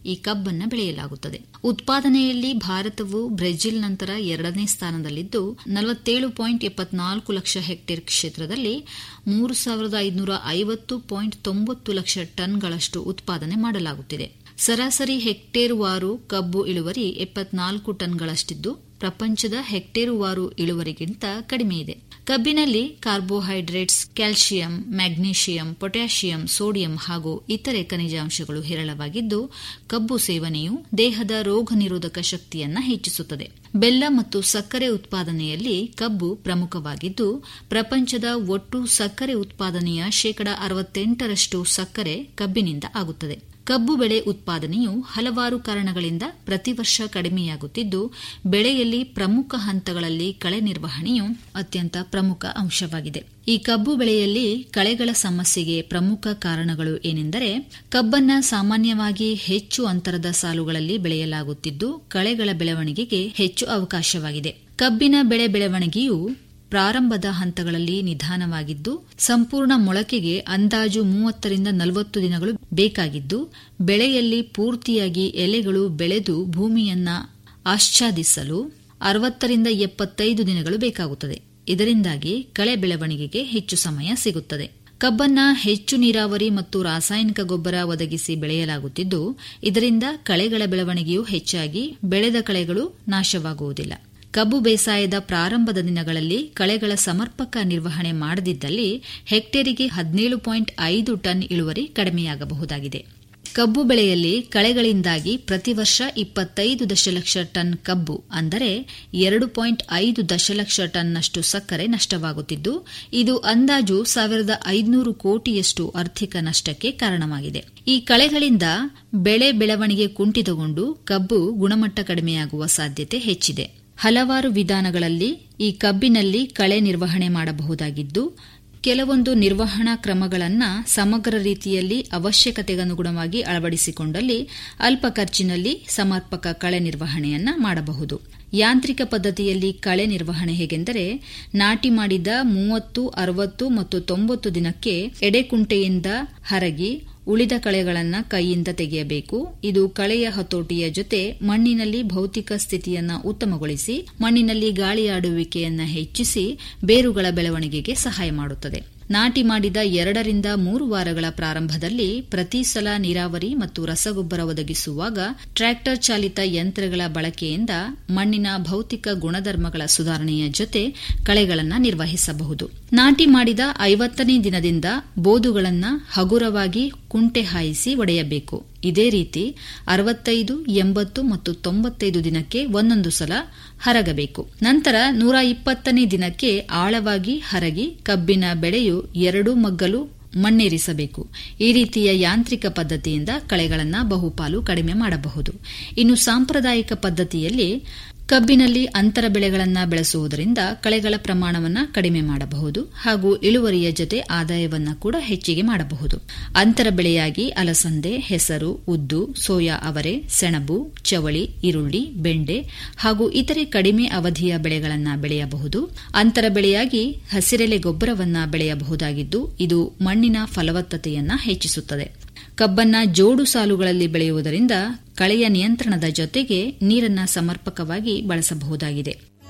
ಈ ಕಬ್ಬನ್ನು ಬೆಳೆಯಲಾಗುತ್ತದೆ ಉತ್ಪಾದನೆಯಲ್ಲಿ ಭಾರತವು ಬ್ರೆಜಿಲ್ ನಂತರ ಎರಡನೇ ಸ್ಥಾನದಲ್ಲಿದ್ದು ನಲವತ್ತೇಳು ಪಾಯಿಂಟ್ ಎಪ್ಪತ್ನಾಲ್ಕು ಲಕ್ಷ ಹೆಕ್ಟೇರ್ ಕ್ಷೇತ್ರದಲ್ಲಿ ಮೂರು ಸಾವಿರದ ಐದುನೂರ ಐವತ್ತು ಪಾಯಿಂಟ್ ತೊಂಬತ್ತು ಲಕ್ಷ ಟನ್ಗಳಷ್ಟು ಉತ್ಪಾದನೆ ಮಾಡಲಾಗುತ್ತಿದೆ ಸರಾಸರಿ ಹೆಕ್ಟೇರುವಾರು ಕಬ್ಬು ಇಳುವರಿ ಎಪ್ಪತ್ನಾಲ್ಕು ಟನ್ಗಳಷ್ಟಿದ್ದು ಪ್ರಪಂಚದ ಹೆಕ್ಟೇರುವಾರು ಇಳುವರಿಗಿಂತ ಕಡಿಮೆಯಿದೆ ಕಬ್ಬಿನಲ್ಲಿ carbohydrates calcium magnesium potassium sodium ಹಾಗೂ ಇತರೆ ಖನಿಜಾಂಶಗಳು ಹೇರಳವಾಗಿದ್ದು ಕಬ್ಬು ಸೇವನೆಯು ದೇಹದ ರೋಗ ನಿರೋಧಕ ಶಕ್ತಿಯನ್ನ ಹೆಚ್ಚಿಸುತ್ತದೆ ಬೆಲ್ಲ ಮತ್ತು ಸಕ್ಕರೆ ಉತ್ಪಾದನೆಯಲ್ಲಿ ಕಬ್ಬು ಪ್ರಮುಖವಾಗಿದ್ದು ಪ್ರಪಂಚದ ಒಟ್ಟು ಸಕ್ಕರೆ ಉತ್ಪಾದನೆಯ ಶೇಕಡ ಅರವತ್ತೆಂಟರಷ್ಟು ಸಕ್ಕರೆ ಕಬ್ಬಿನಿಂದ ಆಗುತ್ತದೆ ಕಬ್ಬು ಬೆಳೆ ಉತ್ಪಾದನೆಯು ಹಲವಾರು ಕಾರಣಗಳಿಂದ ಪ್ರತಿ ವರ್ಷ ಕಡಿಮೆಯಾಗುತ್ತಿದ್ದು ಬೆಳೆಯಲ್ಲಿ ಪ್ರಮುಖ ಹಂತಗಳಲ್ಲಿ ಕಳೆ ನಿರ್ವಹಣೆಯು ಅತ್ಯಂತ ಪ್ರಮುಖ ಅಂಶವಾಗಿದೆ ಈ ಕಬ್ಬು ಬೆಳೆಯಲ್ಲಿ ಕಳೆಗಳ ಸಮಸ್ಯೆಗೆ ಪ್ರಮುಖ ಕಾರಣಗಳು ಏನೆಂದರೆ ಕಬ್ಬನ್ನ ಸಾಮಾನ್ಯವಾಗಿ ಹೆಚ್ಚು ಅಂತರದ ಸಾಲುಗಳಲ್ಲಿ ಬೆಳೆಯಲಾಗುತ್ತಿದ್ದು ಕಳೆಗಳ ಬೆಳವಣಿಗೆಗೆ ಹೆಚ್ಚು ಅವಕಾಶವಾಗಿದೆ ಕಬ್ಬಿನ ಬೆಳೆ ಬೆಳವಣಿಗೆಯು ಪ್ರಾರಂಭದ ಹಂತಗಳಲ್ಲಿ ನಿಧಾನವಾಗಿದ್ದು ಸಂಪೂರ್ಣ ಮೊಳಕೆಗೆ ಅಂದಾಜು ಮೂವತ್ತರಿಂದ ನಲವತ್ತು ದಿನಗಳು ಬೇಕಾಗಿದ್ದು ಬೆಳೆಯಲ್ಲಿ ಪೂರ್ತಿಯಾಗಿ ಎಲೆಗಳು ಬೆಳೆದು ಭೂಮಿಯನ್ನ ಆಚ್ಛಾದಿಸಲು ಅರವತ್ತರಿಂದ ಎಪ್ಪತ್ತೈದು ದಿನಗಳು ಬೇಕಾಗುತ್ತದೆ ಇದರಿಂದಾಗಿ ಕಳೆ ಬೆಳವಣಿಗೆಗೆ ಹೆಚ್ಚು ಸಮಯ ಸಿಗುತ್ತದೆ ಕಬ್ಬನ್ನ ಹೆಚ್ಚು ನೀರಾವರಿ ಮತ್ತು ರಾಸಾಯನಿಕ ಗೊಬ್ಬರ ಒದಗಿಸಿ ಬೆಳೆಯಲಾಗುತ್ತಿದ್ದು ಇದರಿಂದ ಕಳೆಗಳ ಬೆಳವಣಿಗೆಯು ಹೆಚ್ಚಾಗಿ ಬೆಳೆದ ಕಳೆಗಳು ನಾಶವಾಗುವುದಿಲ್ಲ ಕಬ್ಬು ಬೇಸಾಯದ ಪ್ರಾರಂಭದ ದಿನಗಳಲ್ಲಿ ಕಳೆಗಳ ಸಮರ್ಪಕ ನಿರ್ವಹಣೆ ಮಾಡದಿದ್ದಲ್ಲಿ ಹೆಕ್ಟೇರಿಗೆ ಹದಿನೇಳು ಪಾಯಿಂಟ್ ಐದು ಟನ್ ಇಳುವರಿ ಕಡಿಮೆಯಾಗಬಹುದಾಗಿದೆ ಕಬ್ಬು ಬೆಳೆಯಲ್ಲಿ ಕಳೆಗಳಿಂದಾಗಿ ಪ್ರತಿ ವರ್ಷ ಇಪ್ಪತ್ತೈದು ದಶಲಕ್ಷ ಟನ್ ಕಬ್ಬು ಅಂದರೆ ಎರಡು ಪಾಯಿಂಟ್ ಐದು ದಶಲಕ್ಷ ಟನ್ನಷ್ಟು ಸಕ್ಕರೆ ನಷ್ಟವಾಗುತ್ತಿದ್ದು ಇದು ಅಂದಾಜು ಸಾವಿರದ ಐದುನೂರು ಕೋಟಿಯಷ್ಟು ಆರ್ಥಿಕ ನಷ್ಟಕ್ಕೆ ಕಾರಣವಾಗಿದೆ ಈ ಕಳೆಗಳಿಂದ ಬೆಳೆ ಬೆಳವಣಿಗೆ ಕುಂಠಿತಗೊಂಡು ಕಬ್ಬು ಗುಣಮಟ್ಟ ಕಡಿಮೆಯಾಗುವ ಸಾಧ್ಯತೆ ಹೆಚ್ಚಿದೆ ಹಲವಾರು ವಿಧಾನಗಳಲ್ಲಿ ಈ ಕಬ್ಬಿನಲ್ಲಿ ಕಳೆ ನಿರ್ವಹಣೆ ಮಾಡಬಹುದಾಗಿದ್ದು ಕೆಲವೊಂದು ನಿರ್ವಹಣಾ ಕ್ರಮಗಳನ್ನು ಸಮಗ್ರ ರೀತಿಯಲ್ಲಿ ಅವಶ್ಯಕತೆಗನುಗುಣವಾಗಿ ಅಳವಡಿಸಿಕೊಂಡಲ್ಲಿ ಅಲ್ಪ ಖರ್ಚಿನಲ್ಲಿ ಸಮರ್ಪಕ ಕಳೆ ನಿರ್ವಹಣೆಯನ್ನ ಮಾಡಬಹುದು ಯಾಂತ್ರಿಕ ಪದ್ಧತಿಯಲ್ಲಿ ಕಳೆ ನಿರ್ವಹಣೆ ಹೇಗೆಂದರೆ ನಾಟಿ ಮಾಡಿದ ಮೂವತ್ತು ಅರವತ್ತು ಮತ್ತು ತೊಂಬತ್ತು ದಿನಕ್ಕೆ ಎಡೆಕುಂಟೆಯಿಂದ ಹರಗಿ ಉಳಿದ ಕಳೆಗಳನ್ನು ಕೈಯಿಂದ ತೆಗೆಯಬೇಕು ಇದು ಕಳೆಯ ಹತೋಟಿಯ ಜೊತೆ ಮಣ್ಣಿನಲ್ಲಿ ಭೌತಿಕ ಸ್ಥಿತಿಯನ್ನ ಉತ್ತಮಗೊಳಿಸಿ ಮಣ್ಣಿನಲ್ಲಿ ಗಾಳಿಯಾಡುವಿಕೆಯನ್ನ ಹೆಚ್ಚಿಸಿ ಬೇರುಗಳ ಬೆಳವಣಿಗೆಗೆ ಸಹಾಯ ಮಾಡುತ್ತದೆ ನಾಟಿ ಮಾಡಿದ ಎರಡರಿಂದ ಮೂರು ವಾರಗಳ ಪ್ರಾರಂಭದಲ್ಲಿ ಪ್ರತಿ ಸಲ ನೀರಾವರಿ ಮತ್ತು ರಸಗೊಬ್ಬರ ಒದಗಿಸುವಾಗ ಟ್ರ್ಯಾಕ್ಟರ್ ಚಾಲಿತ ಯಂತ್ರಗಳ ಬಳಕೆಯಿಂದ ಮಣ್ಣಿನ ಭೌತಿಕ ಗುಣಧರ್ಮಗಳ ಸುಧಾರಣೆಯ ಜೊತೆ ಕಳೆಗಳನ್ನು ನಿರ್ವಹಿಸಬಹುದು ನಾಟಿ ಮಾಡಿದ ಐವತ್ತನೇ ದಿನದಿಂದ ಬೋದುಗಳನ್ನು ಹಗುರವಾಗಿ ಕುಂಟೆ ಹಾಯಿಸಿ ಒಡೆಯಬೇಕು ಇದೇ ರೀತಿ ಅರವತ್ತೈದು ಎಂಬತ್ತು ಮತ್ತು ತೊಂಬತ್ತೈದು ದಿನಕ್ಕೆ ಒಂದೊಂದು ಸಲ ಹರಗಬೇಕು ನಂತರ ನೂರ ಇಪ್ಪತ್ತನೇ ದಿನಕ್ಕೆ ಆಳವಾಗಿ ಹರಗಿ ಕಬ್ಬಿನ ಬೆಳೆಯು ಎರಡು ಮಗ್ಗಲು ಮಣ್ಣೇರಿಸಬೇಕು ಈ ರೀತಿಯ ಯಾಂತ್ರಿಕ ಪದ್ಧತಿಯಿಂದ ಕಳೆಗಳನ್ನು ಬಹುಪಾಲು ಕಡಿಮೆ ಮಾಡಬಹುದು ಇನ್ನು ಸಾಂಪ್ರದಾಯಿಕ ಪದ್ಧತಿಯಲ್ಲಿ ಕಬ್ಬಿನಲ್ಲಿ ಅಂತರ ಬೆಳೆಗಳನ್ನು ಬೆಳೆಸುವುದರಿಂದ ಕಳೆಗಳ ಪ್ರಮಾಣವನ್ನು ಕಡಿಮೆ ಮಾಡಬಹುದು ಹಾಗೂ ಇಳುವರಿಯ ಜೊತೆ ಆದಾಯವನ್ನು ಕೂಡ ಹೆಚ್ಚಿಗೆ ಮಾಡಬಹುದು ಅಂತರ ಬೆಳೆಯಾಗಿ ಅಲಸಂದೆ ಹೆಸರು ಉದ್ದು ಸೋಯಾ ಅವರೆ ಸೆಣಬು ಚವಳಿ ಈರುಳ್ಳಿ ಬೆಂಡೆ ಹಾಗೂ ಇತರೆ ಕಡಿಮೆ ಅವಧಿಯ ಬೆಳೆಗಳನ್ನು ಬೆಳೆಯಬಹುದು ಅಂತರ ಬೆಳೆಯಾಗಿ ಹಸಿರೆಲೆ ಗೊಬ್ಬರವನ್ನು ಬೆಳೆಯಬಹುದಾಗಿದ್ದು ಇದು ಮಣ್ಣಿನ ಫಲವತ್ತತೆಯನ್ನ ಹೆಚ್ಚಿಸುತ್ತದೆ ಕಬ್ಬನ್ನ ಜೋಡು ಸಾಲುಗಳಲ್ಲಿ ಬೆಳೆಯುವುದರಿಂದ ಕಳೆಯ ನಿಯಂತ್ರಣದ ಜೊತೆಗೆ ನೀರನ್ನ ಸಮರ್ಪಕವಾಗಿ ಬಳಸಬಹುದಾಗಿದೆ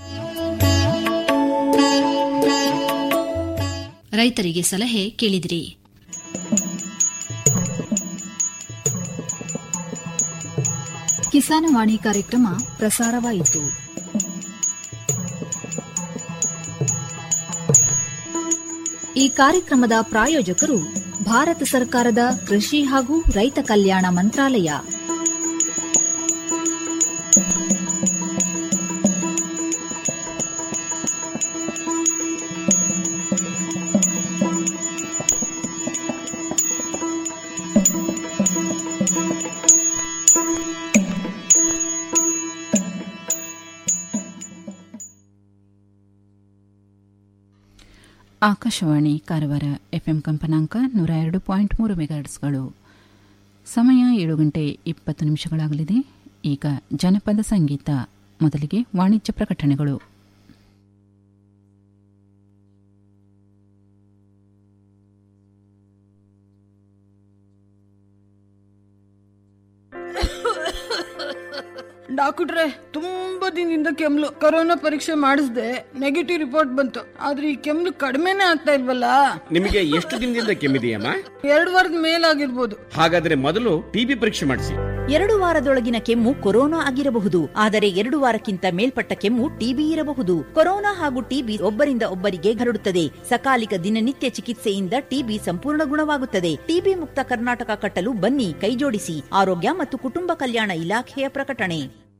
ರೈತರಿಗೆ ಸಲಹೆ ಕೇಳಿದಿರಿ ಕಿಸಾನವಾಣಿ ಕಾರ್ಯಕ್ರಮ ಪ್ರಸಾರವಾಯಿತು ಈ ಕಾರ್ಯಕ್ರಮದ ಪ್ರಾಯೋಜಕರು ಭಾರತ ಸರ್ಕಾರದ ಕೃಷಿ ಹಾಗೂ ರೈತ ಕಲ್ಯಾಣ ಮಂತ್ರಾಲಯ ಆಕಾಶವಾಣಿ ಕಾರವಾರ ಎಫ್ಎಂ ಕಂಪನಾಂಕ ನೂರ ಎರಡು ಪಾಯಿಂಟ್ ಮೂರು ಮೆಗಾಟ್ಸ್ಗಳು ಸಮಯ ಏಳು ಗಂಟೆ ಇಪ್ಪತ್ತು ನಿಮಿಷಗಳಾಗಲಿದೆ ಈಗ ಜನಪದ ಸಂಗೀತ ಮೊದಲಿಗೆ ವಾಣಿಜ್ಯ ಪ್ರಕಟಣೆಗಳು ಡಾಕ್ಟ್ರೆ ತುಂಬಾ ದಿನದಿಂದ ಕೆಮ್ಲು ಕೊರೋನಾ ಪರೀಕ್ಷೆ ಮಾಡಿಸ್ದೆ ನೆಗೆಟಿವ್ ರಿಪೋರ್ಟ್ ಬಂತು ಆದ್ರೆ ಈ ಕೆಮ್ಲು ಕಡಿಮೆನೇ ಆಗ್ತಾ ಇಲ್ವಲ್ಲ ನಿಮಗೆ ಎಷ್ಟು ದಿನದಿಂದ ಕೆಮ್ಮಿದೆಯಮ್ಮ ಎರಡು ವಾರದ ಮೇಲಾಗಿರ್ಬೋದು ಹಾಗಾದ್ರೆ ಮೊದಲು ಟಿಬಿ ಪರೀಕ್ಷೆ ಮಾಡಿಸಿ ಎರಡು ವಾರದೊಳಗಿನ ಕೆಮ್ಮು ಕೊರೋನಾ ಆಗಿರಬಹುದು ಆದರೆ ಎರಡು ವಾರಕ್ಕಿಂತ ಮೇಲ್ಪಟ್ಟ ಕೆಮ್ಮು ಟಿಬಿ ಇರಬಹುದು ಕೊರೋನಾ ಹಾಗೂ ಟಿಬಿ ಒಬ್ಬರಿಂದ ಒಬ್ಬರಿಗೆ ಹರಡುತ್ತದೆ ಸಕಾಲಿಕ ದಿನನಿತ್ಯ ಚಿಕಿತ್ಸೆಯಿಂದ ಟಿಬಿ ಸಂಪೂರ್ಣ ಗುಣವಾಗುತ್ತದೆ ಟಿಬಿ ಮುಕ್ತ ಕರ್ನಾಟಕ ಕಟ್ಟಲು ಬನ್ನಿ ಕೈಜೋಡಿಸಿ ಆರೋಗ್ಯ ಮತ್ತು ಕುಟುಂಬ ಕಲ್ಯಾಣ ಇಲಾಖೆಯ ಪ್ರಕಟಣೆ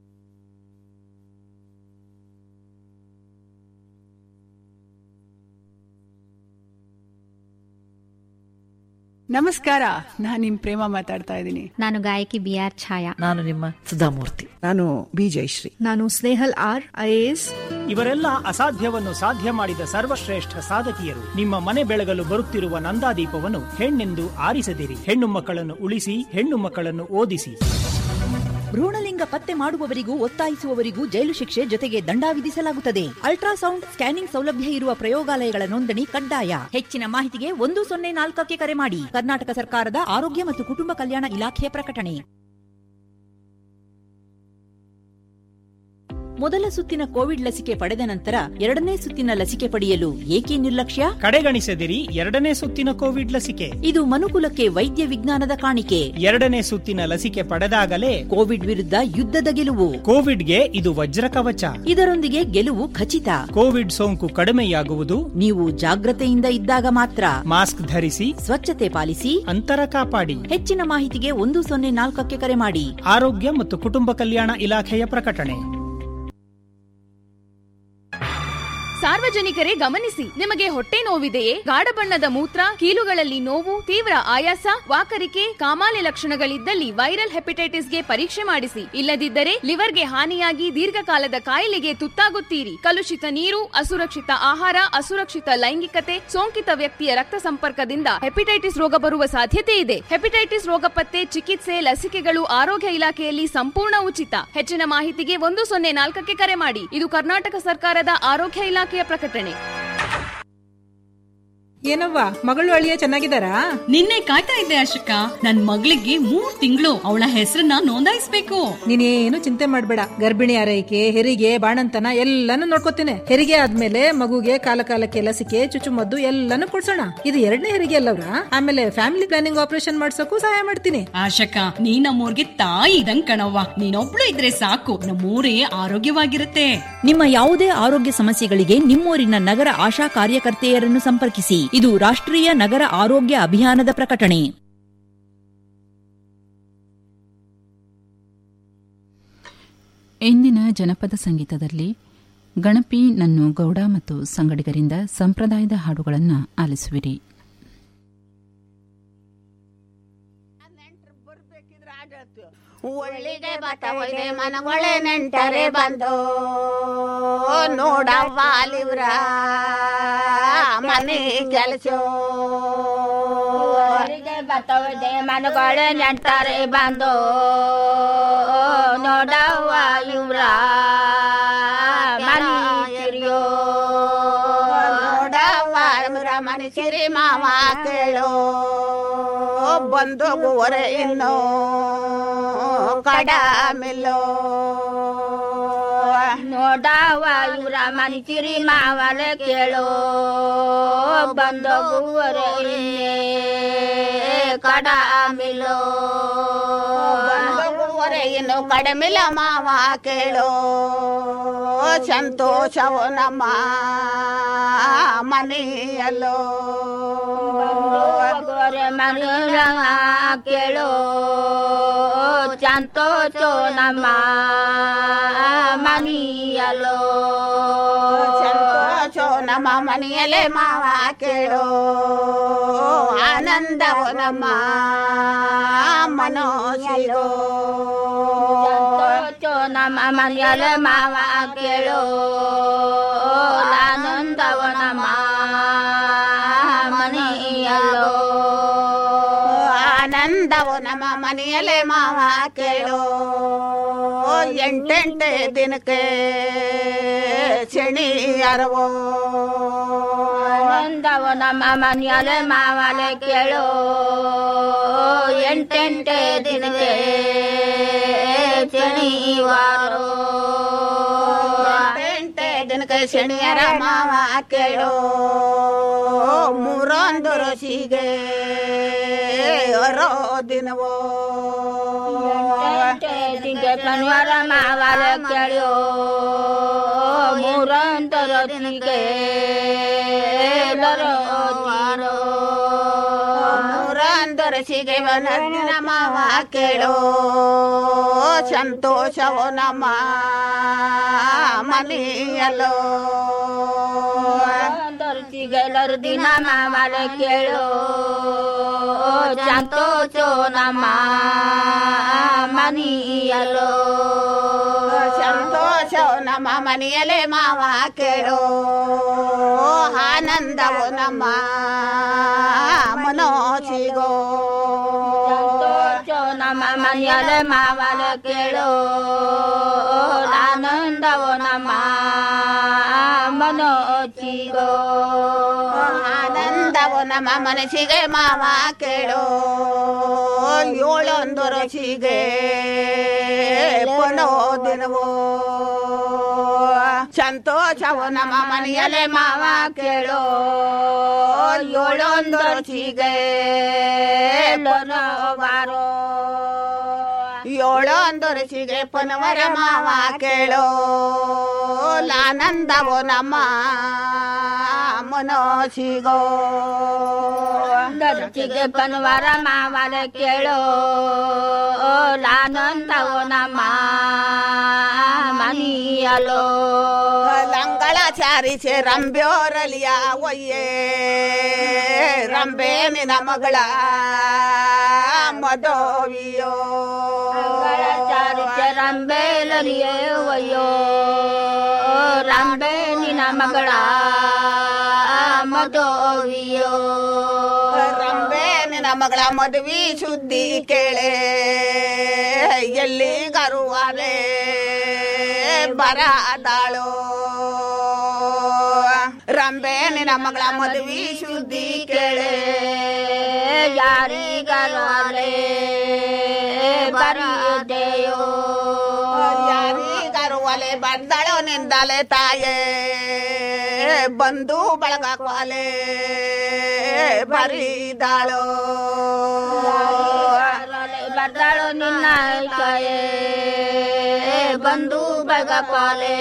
ನಮಸ್ಕಾರ ನಾನು ನಿಮ್ ಪ್ರೇಮ ಮಾತಾಡ್ತಾ ಇದ್ದೀನಿ ನಾನು ಗಾಯಕಿ ಬಿ ಆರ್ ಛಾಯಾ ನಾನು ನಿಮ್ಮ ಸುಧಾಮೂರ್ತಿ ನಾನು ಬಿ ಜಯಶ್ರೀ ನಾನು ಸ್ನೇಹಲ್ ಆರ್ ಐಎಎಸ್ ಇವರೆಲ್ಲ ಅಸಾಧ್ಯವನ್ನು ಸಾಧ್ಯ ಮಾಡಿದ ಸರ್ವಶ್ರೇಷ್ಠ ಸಾಧಕಿಯರು ನಿಮ್ಮ ಮನೆ ಬೆಳಗಲು ಬರುತ್ತಿರುವ ನಂದಾದೀಪವನ್ನು ಹೆಣ್ಣೆಂದು ಆರಿಸದಿರಿ ಹೆಣ್ಣು ಮಕ್ಕಳನ್ನು ಉಳಿಸಿ ಹೆಣ್ಣು ಮಕ್ಕಳನ್ನು ಓದಿಸಿ ಭ್ರೂಣಲಿಂಗ ಪತ್ತೆ ಮಾಡುವವರಿಗೂ ಒತ್ತಾಯಿಸುವವರಿಗೂ ಜೈಲು ಶಿಕ್ಷೆ ಜೊತೆಗೆ ದಂಡ ವಿಧಿಸಲಾಗುತ್ತದೆ ಅಲ್ಟ್ರಾಸೌಂಡ್ ಸ್ಕ್ಯಾನಿಂಗ್ ಸೌಲಭ್ಯ ಇರುವ ಪ್ರಯೋಗಾಲಯಗಳ ನೋಂದಣಿ ಕಡ್ಡಾಯ ಹೆಚ್ಚಿನ ಮಾಹಿತಿಗೆ ಒಂದು ಸೊನ್ನೆ ನಾಲ್ಕಕ್ಕೆ ಕರೆ ಮಾಡಿ ಕರ್ನಾಟಕ ಸರ್ಕಾರದ ಆರೋಗ್ಯ ಮತ್ತು ಕುಟುಂಬ ಕಲ್ಯಾಣ ಇಲಾಖೆಯ ಪ್ರಕಟಣೆ ಮೊದಲ ಸುತ್ತಿನ ಕೋವಿಡ್ ಲಸಿಕೆ ಪಡೆದ ನಂತರ ಎರಡನೇ ಸುತ್ತಿನ ಲಸಿಕೆ ಪಡೆಯಲು ಏಕೆ ನಿರ್ಲಕ್ಷ್ಯ ಕಡೆಗಣಿಸದಿರಿ ಎರಡನೇ ಸುತ್ತಿನ ಕೋವಿಡ್ ಲಸಿಕೆ ಇದು ಮನುಕುಲಕ್ಕೆ ವೈದ್ಯ ವಿಜ್ಞಾನದ ಕಾಣಿಕೆ ಎರಡನೇ ಸುತ್ತಿನ ಲಸಿಕೆ ಪಡೆದಾಗಲೇ ಕೋವಿಡ್ ವಿರುದ್ಧ ಯುದ್ಧದ ಗೆಲುವು ಕೋವಿಡ್ಗೆ ಇದು ವಜ್ರ ಕವಚ ಇದರೊಂದಿಗೆ ಗೆಲುವು ಖಚಿತ ಕೋವಿಡ್ ಸೋಂಕು ಕಡಿಮೆಯಾಗುವುದು ನೀವು ಜಾಗ್ರತೆಯಿಂದ ಇದ್ದಾಗ ಮಾತ್ರ ಮಾಸ್ಕ್ ಧರಿಸಿ ಸ್ವಚ್ಛತೆ ಪಾಲಿಸಿ ಅಂತರ ಕಾಪಾಡಿ ಹೆಚ್ಚಿನ ಮಾಹಿತಿಗೆ ಒಂದು ಸೊನ್ನೆ ನಾಲ್ಕಕ್ಕೆ ಕರೆ ಮಾಡಿ ಆರೋಗ್ಯ ಮತ್ತು ಕುಟುಂಬ ಕಲ್ಯಾಣ ಇಲಾಖೆಯ ಪ್ರಕಟಣೆ ಸಾರ್ವಜನಿಕರೇ ಗಮನಿಸಿ ನಿಮಗೆ ಹೊಟ್ಟೆ ನೋವಿದೆಯೇ ಗಾಢ ಬಣ್ಣದ ಮೂತ್ರ ಕೀಲುಗಳಲ್ಲಿ ನೋವು ತೀವ್ರ ಆಯಾಸ ವಾಕರಿಕೆ ಕಾಮಾಲೆ ಲಕ್ಷಣಗಳಿದ್ದಲ್ಲಿ ವೈರಲ್ ಹೆಪಟೈಟಿಸ್ಗೆ ಪರೀಕ್ಷೆ ಮಾಡಿಸಿ ಇಲ್ಲದಿದ್ದರೆ ಲಿವರ್ಗೆ ಹಾನಿಯಾಗಿ ದೀರ್ಘಕಾಲದ ಕಾಯಿಲೆಗೆ ತುತ್ತಾಗುತ್ತೀರಿ ಕಲುಷಿತ ನೀರು ಅಸುರಕ್ಷಿತ ಆಹಾರ ಅಸುರಕ್ಷಿತ ಲೈಂಗಿಕತೆ ಸೋಂಕಿತ ವ್ಯಕ್ತಿಯ ರಕ್ತ ಸಂಪರ್ಕದಿಂದ ಹೆಪಟೈಟಿಸ್ ರೋಗ ಬರುವ ಸಾಧ್ಯತೆ ಇದೆ ಹೆಪಟೈಟಿಸ್ ರೋಗ ಪತ್ತೆ ಚಿಕಿತ್ಸೆ ಲಸಿಕೆಗಳು ಆರೋಗ್ಯ ಇಲಾಖೆಯಲ್ಲಿ ಸಂಪೂರ್ಣ ಉಚಿತ ಹೆಚ್ಚಿನ ಮಾಹಿತಿಗೆ ಒಂದು ಸೊನ್ನೆ ನಾಲ್ಕಕ್ಕೆ ಕರೆ ಮಾಡಿ ಇದು ಕರ್ನಾಟಕ ಸರ್ಕಾರದ ಆರೋಗ್ಯ ಇಲಾಖೆಯ ಪ್ರಕಟಣೆ ಏನವ್ವ ಮಗಳು ಅಳಿಯ ಚೆನ್ನಾಗಿದ್ದಾರಾ ನಿನ್ನೆ ಕಾಯ್ತಾ ಇದ್ದೆ ಅಶೋಕ ನನ್ ಮಗಳಿಗೆ ಮೂರ್ ತಿಂಗಳು ಅವಳ ಹೆಸರನ್ನ ನೋಂದಾಯಿಸ್ಬೇಕು ನೀನೇನು ಚಿಂತೆ ಮಾಡ್ಬೇಡ ಗರ್ಭಿಣಿ ಆರೈಕೆ ಹೆರಿಗೆ ಬಾಣಂತನ ಎಲ್ಲಾನು ನೋಡ್ಕೋತೇನೆ ಹೆರಿಗೆ ಆದ್ಮೇಲೆ ಮಗುಗೆ ಕಾಲ ಕಾಲಕ್ಕೆ ಲಸಿಕೆ ಚುಚ್ಚುಮದ್ದು ಎಲ್ಲಾನು ಕೊಡ್ಸೋಣ ಇದು ಎರಡನೇ ಹೆರಿಗೆ ಅಲ್ಲವ್ರ ಆಮೇಲೆ ಫ್ಯಾಮಿಲಿ ಪ್ಲಾನಿಂಗ್ ಆಪರೇಷನ್ ಮಾಡ್ಸೋಕು ಸಹಾಯ ಮಾಡ್ತೀನಿ ಆಶಕ ನೀ ನಮ್ಮೂರ್ಗೆ ತಾಯಿ ಇದಂಗ್ ಕಣವ್ವ ನೀನೊಬ್ಳು ಇದ್ರೆ ಸಾಕು ನಮ್ಮೂರೇ ಆರೋಗ್ಯವಾಗಿರುತ್ತೆ ನಿಮ್ಮ ಯಾವುದೇ ಆರೋಗ್ಯ ಸಮಸ್ಯೆಗಳಿಗೆ ನಿಮ್ಮೂರಿನ ನಗರ ಆಶಾ ಕಾರ್ಯಕರ್ತೆಯರನ್ನು ಸಂಪರ್ಕಿಸಿ ಇದು ರಾಷ್ಟ್ರೀಯ ನಗರ ಆರೋಗ್ಯ ಅಭಿಯಾನದ ಪ್ರಕಟಣೆ ಇಂದಿನ ಜನಪದ ಸಂಗೀತದಲ್ಲಿ ಗಣಪಿ ನನ್ನು ಗೌಡ ಮತ್ತು ಸಂಗಡಿಗರಿಂದ ಸಂಪ್ರದಾಯದ ಹಾಡುಗಳನ್ನು ಆಲಿಸುವಿರಿ ಒಳ್ಳಿಗೆ ಬತ್ತವೈದೆ ಮನಗೊಳೆ ನೆಂಟರೆ ಬಂದು ನೋಡವ್ವ ಅಲಿವ್ರ ಮನೆ ಕೆಲಸ ಒಳ್ಳಿಗೆ ಬತ್ತವೈದೆ ಮನಗೊಳೆ ನೆಂಟರೆ ಬಂದು ನೋಡವ್ವ ಇವ್ರ ಮನೆ ಕಿರಿಯೋ ನೋಡವ್ವ ಇವ್ರ ಮನೆ ಸಿರಿ ಮಾವ ಕೇಳೋ ಬಂದು ಗುವರೆ ಇನ್ನು ಕಡಮಿಲ್ಲೋ ನೋಡವ ಇವ್ರ ಮನಿಸಿರಿ ಮಾವಲ ಕೇಳೋ ಬಂದು ಗುವರೆ ಕಡಮಿಲ್ಲೋ ಬಂದು ಗುವರೆ ಇನ್ನು ಕಡಮಿಲ್ಲ ಮಾವ ಕೇಳೋ ಸಂತೋಷವು ನಮ್ಮ ಮನೆಯಲ್ಲೋ ಗೊರೆ ಮನೆಯ ಕೇಳೋ ಸಂತೋಷ ನಮ್ಮ ಮನೆಯಲ್ಲೋ ಸಂತೋಷ ನಮ್ಮ ಮನೆಯಲ್ಲೇ ಮಾವ ಕೇಳೋ ಆನಂದವು ನಮ್ಮ ಮನೋಶಿರೋ ಸಂತೋಷ ನಮ್ಮ ಮನೆಯಲ್ಲೇ ಮಾವ ಕೇಳೋ ಆನಂದವು ನಮ್ಮ ಮನೆಯಲ್ಲೋ ಆನಂದವು ನಮ್ಮ ಮನೆಯಲ್ಲೇ ಮಾವ ಕೇಳೋ ಎಂಟೆಂಟೆ ದಿನಕ್ಕೆ ಶನಿ ಅರವೋ ಆನಂದವು ನಮ್ಮ ಮನೆಯಲ್ಲೇ ಮಾವಲೆ ಕೇಳೋ ಎಂಟೆಂಟೆ ದಿನಕ್ಕೆ ಶನಿವಾರೋ ಎಂಟೇ ದಿನಕ್ಕೆ ಶನಿಯರ ಮಾವ ಕೇಳೋ ಮೂರೊಂದು ಋಷಿಗೆ ಅರೋ ದಿನವೋ ಶನಿವಾರ ಮಾವಾಲ ಕೇಳೋ ಮೂರಂತರ ದಿನಕ್ಕೆ ಮೂರೊಂದು ಋಷಿಗೆ ದಿನ ಮಾವ ಕೇಳೋ ಸಂತೋಷವೋ ನಮ್ಮ ಮನೆಯಲ್ಲೋ ಎಲ್ಲರೂ ದಿನ ಮಾವಾಲ ಕೇಳೋ ಸಂತೋಷ ನಮ್ಮ ಮನಿಯಲ್ಲೋ ಸಂತೋಷ ನಮ್ಮ ಮನೆಯಲ್ಲೇ ಮಾವ ಕೇಳೋ ಆನಂದವು ನಮ್ಮ ಮನೋಸಿಗೋ ನಮ್ಮ ಮನೆಯಲ್ಲ ಮಾವಲ ಕೇಳೋ ಆನಂದವೋ ನಮ್ಮ ಮನೋಚಿಗೋ ಆನಂದವು ನಮ್ಮ ಮನಸ್ಸಿಗೆ ಮಾವ ಕೇಳೋ ಏಳೊಂದು ಋಷಿಗೆ ಪುನೋ ದಿನವೋ ಸಂತೋಷವು ನಮ್ಮ ಮನೆಯಲ್ಲೇ ಮಾವ ಕೇಳೋ ಏಳೊಂದು ರುಚಿಗೆ ಪುನವಾರೋ ಏಳೊಂದು ರುಚಿಗೆ ಪುನವರ ಮಾವ ಕೇಳೋ ಆನಂದವೋ ನಮ್ಮ ಮನೋಸಿಗೋ ದರ್ಚಿಗೆ ಪನ್ವಾರ ಮಾವಲ ಕೇಳೋ ಆನಂದವೋ ನಮ್ಮ ಮನಿಯಲೋ ಲಂಗಳ ಚಾರಿಸೆ ರಂಬ್ಯೋರಲಿಯ ಒಯ್ಯೇ ರಂಬೆ ನಿನ ಮಗಳ ಮದೋವಿಯೋ ಚಾರಿಚ ರಂಬೇಲರಿಯೇ ಒಯ್ಯೋ ರಂಬೆ ನಿನ ಮಗಳ ಮದೋವಿಯೋ ರಂಬೆ ನಿನ ಮಗಳ ಮದುವೆ ಸುದ್ದಿ ಕೇಳೆ ಎಲ್ಲಿ ಗರುವಾಲೆ ಬರದಾಳೋ ರಂಬೆ ನಿನ ಮಗಳ ಮದುವೆ ಸುದ್ದಿ ಕೇಳೆ ಯಾರಿಗರಲೆ ಬರೀದೆಯೋ ಯಾರಿಗರುವಲೆ ಬರ್ದಳೋ ನಿಂದಲೆ ತಾಯೇ ಬಂದು ಬಳಗಕ್ವಾಲೆ ಬರಿದಾಳೋ ಬರ್ದಾಳು ನಿನ್ನ ಕಯೇ ಬಂದು ಬಳಗಕ್ವಾಲೆ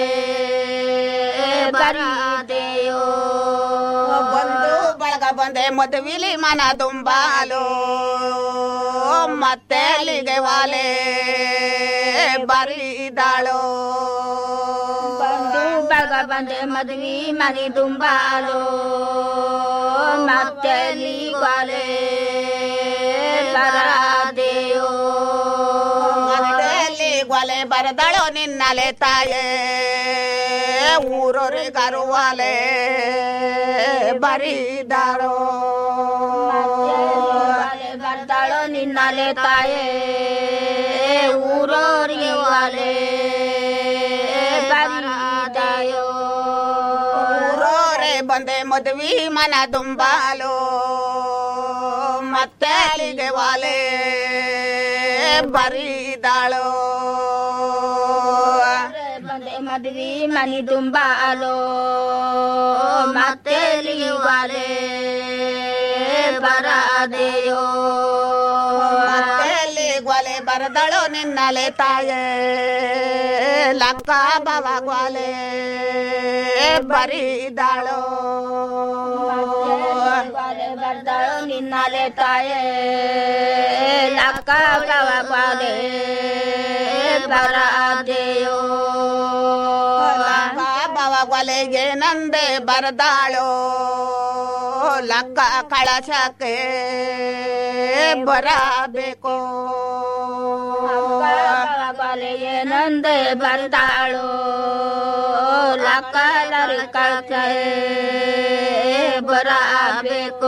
ಬರೀದೆಯೋ ಬಂದು ಬಳಗ ಬಂದೆ ಮದುವಿಲಿ ಮನ ತುಂಬಾಲು ಮತ್ತೆ ಅಲ್ಲಿಗೆ ವಾಲೆ ಬರಿದಾಳೋ ಬಂದು ಬಳಗ ಬಂದೆ ಮದುವೆ ಮನೆ ತುಂಬಾಲು ಮತ್ತೆ ವಾಲೆ ಬರದೆಯೋ ಮನೆಯಲ್ಲಿ ಗೊಲೆ ಬರದಳೋ ನಿನ್ನಲೆ ತಾಯೇ ಊರೊರೆ ಗರುವಾಲೆ ಬರಿದಾಳೋ ಬರ್ತಾಳೋ ನಿನ್ನಲೆ ತಾಯೇ ಊರೋರಿಗೆ ವಾಲೆ ಬರೀದೆಯೋ ಊರೋರೆ ಬಂದೆ ಮದುವೆ ಮನ ತುಂಬಾಲು ಮತ್ತೆ ಅಲ್ಲಿಗೆ ವಾಲೆ ಬರಿದಾಳೋ ಬಂದೆ ಮದುವೆ ಮನೆ ತುಂಬಾಲೋ ಮತ್ತೆ ವಾಲೆ ಬರದೆಯೋ ಮತ್ತೆ ಅಲ್ಲಿ ಗೊಲೆ ಬರದಳೋ ನಿನ್ನಲೆ ತಾಯೇ ಲಕ್ಕ ಬವ ಗೊಲೆ ಬರಿದಾಳೋ ಬರ್ದಾಳು ನಿನ್ನಲೆ ತಾಯೇ ಲಕ್ಕ ಬಾಲೆ ಬರದೆಯೋ ಲಕ್ಕ ಬವ ಗೊಲೆಗೆ ನಂದೆ ಬರದಾಳೋ ಲಕ್ಕ ಕಳಶಕ್ಕೆ ಬರಬೇಕು ಬಾಲೆಗೆ ನಂದೆ ಬರ್ದಾಳು ಲಕ್ಕಲರಿ ಕಳ್ಕೆ ಬರಬೇಕು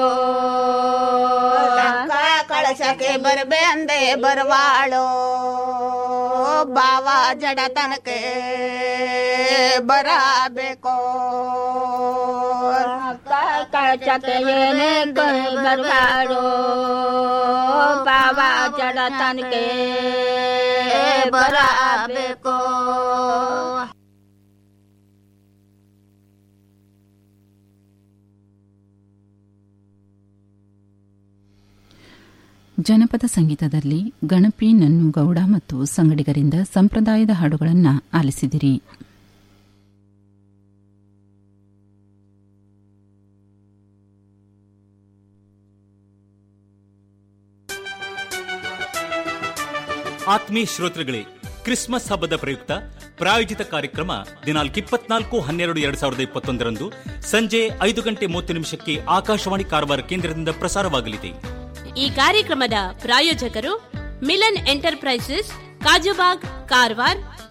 ಲಕ್ಕ ಕಳಶಕ್ಕೆ ಬರ್ಬೆ ಅಂದೆ ಬರವಾಳೋ ಬಾವ ಜಡ ತನಕೆ ಬರಬೇಕು ಕಳಚಕ್ಕೆ ಏನೇ ಬರಬಾರೋ ಬಾಬ ಜಡ ತನಕೆ ಬರಬೇಕು ಜನಪದ ಸಂಗೀತದಲ್ಲಿ ಗಣಪಿ ನನ್ನು ಗೌಡ ಮತ್ತು ಸಂಗಡಿಗರಿಂದ ಸಂಪ್ರದಾಯದ ಹಾಡುಗಳನ್ನು ಆಲಿಸಿದಿರಿ ಆತ್ಮೀಯ ಶ್ರೋತೃಗಳೇ ಕ್ರಿಸ್ಮಸ್ ಹಬ್ಬದ ಪ್ರಯುಕ್ತ ಪ್ರಾಯೋಜಿತ ಕಾರ್ಯಕ್ರಮ ದಿನಾಂಕ ಇಪ್ಪತ್ನಾಲ್ಕು ಹನ್ನೆರಡು ಎರಡ್ ಸಾವಿರದ ಇಪ್ಪತ್ತೊಂದರಂದು ಸಂಜೆ ಐದು ಗಂಟೆ ಮೂವತ್ತು ನಿಮಿಷಕ್ಕೆ ಆಕಾಶವಾಣಿ ಕಾರವಾರ ಕೇಂದ್ರದಿಂದ ಪ್ರಸಾರವಾಗಲಿದೆ ಈ ಕಾರ್ಯಕ್ರಮದ ಪ್ರಾಯೋಜಕರು ಮಿಲನ್ ಎಂಟರ್ಪ್ರೈಸಸ್ ಕಾಜುಬಾಗ್ ಕಾರವಾರ್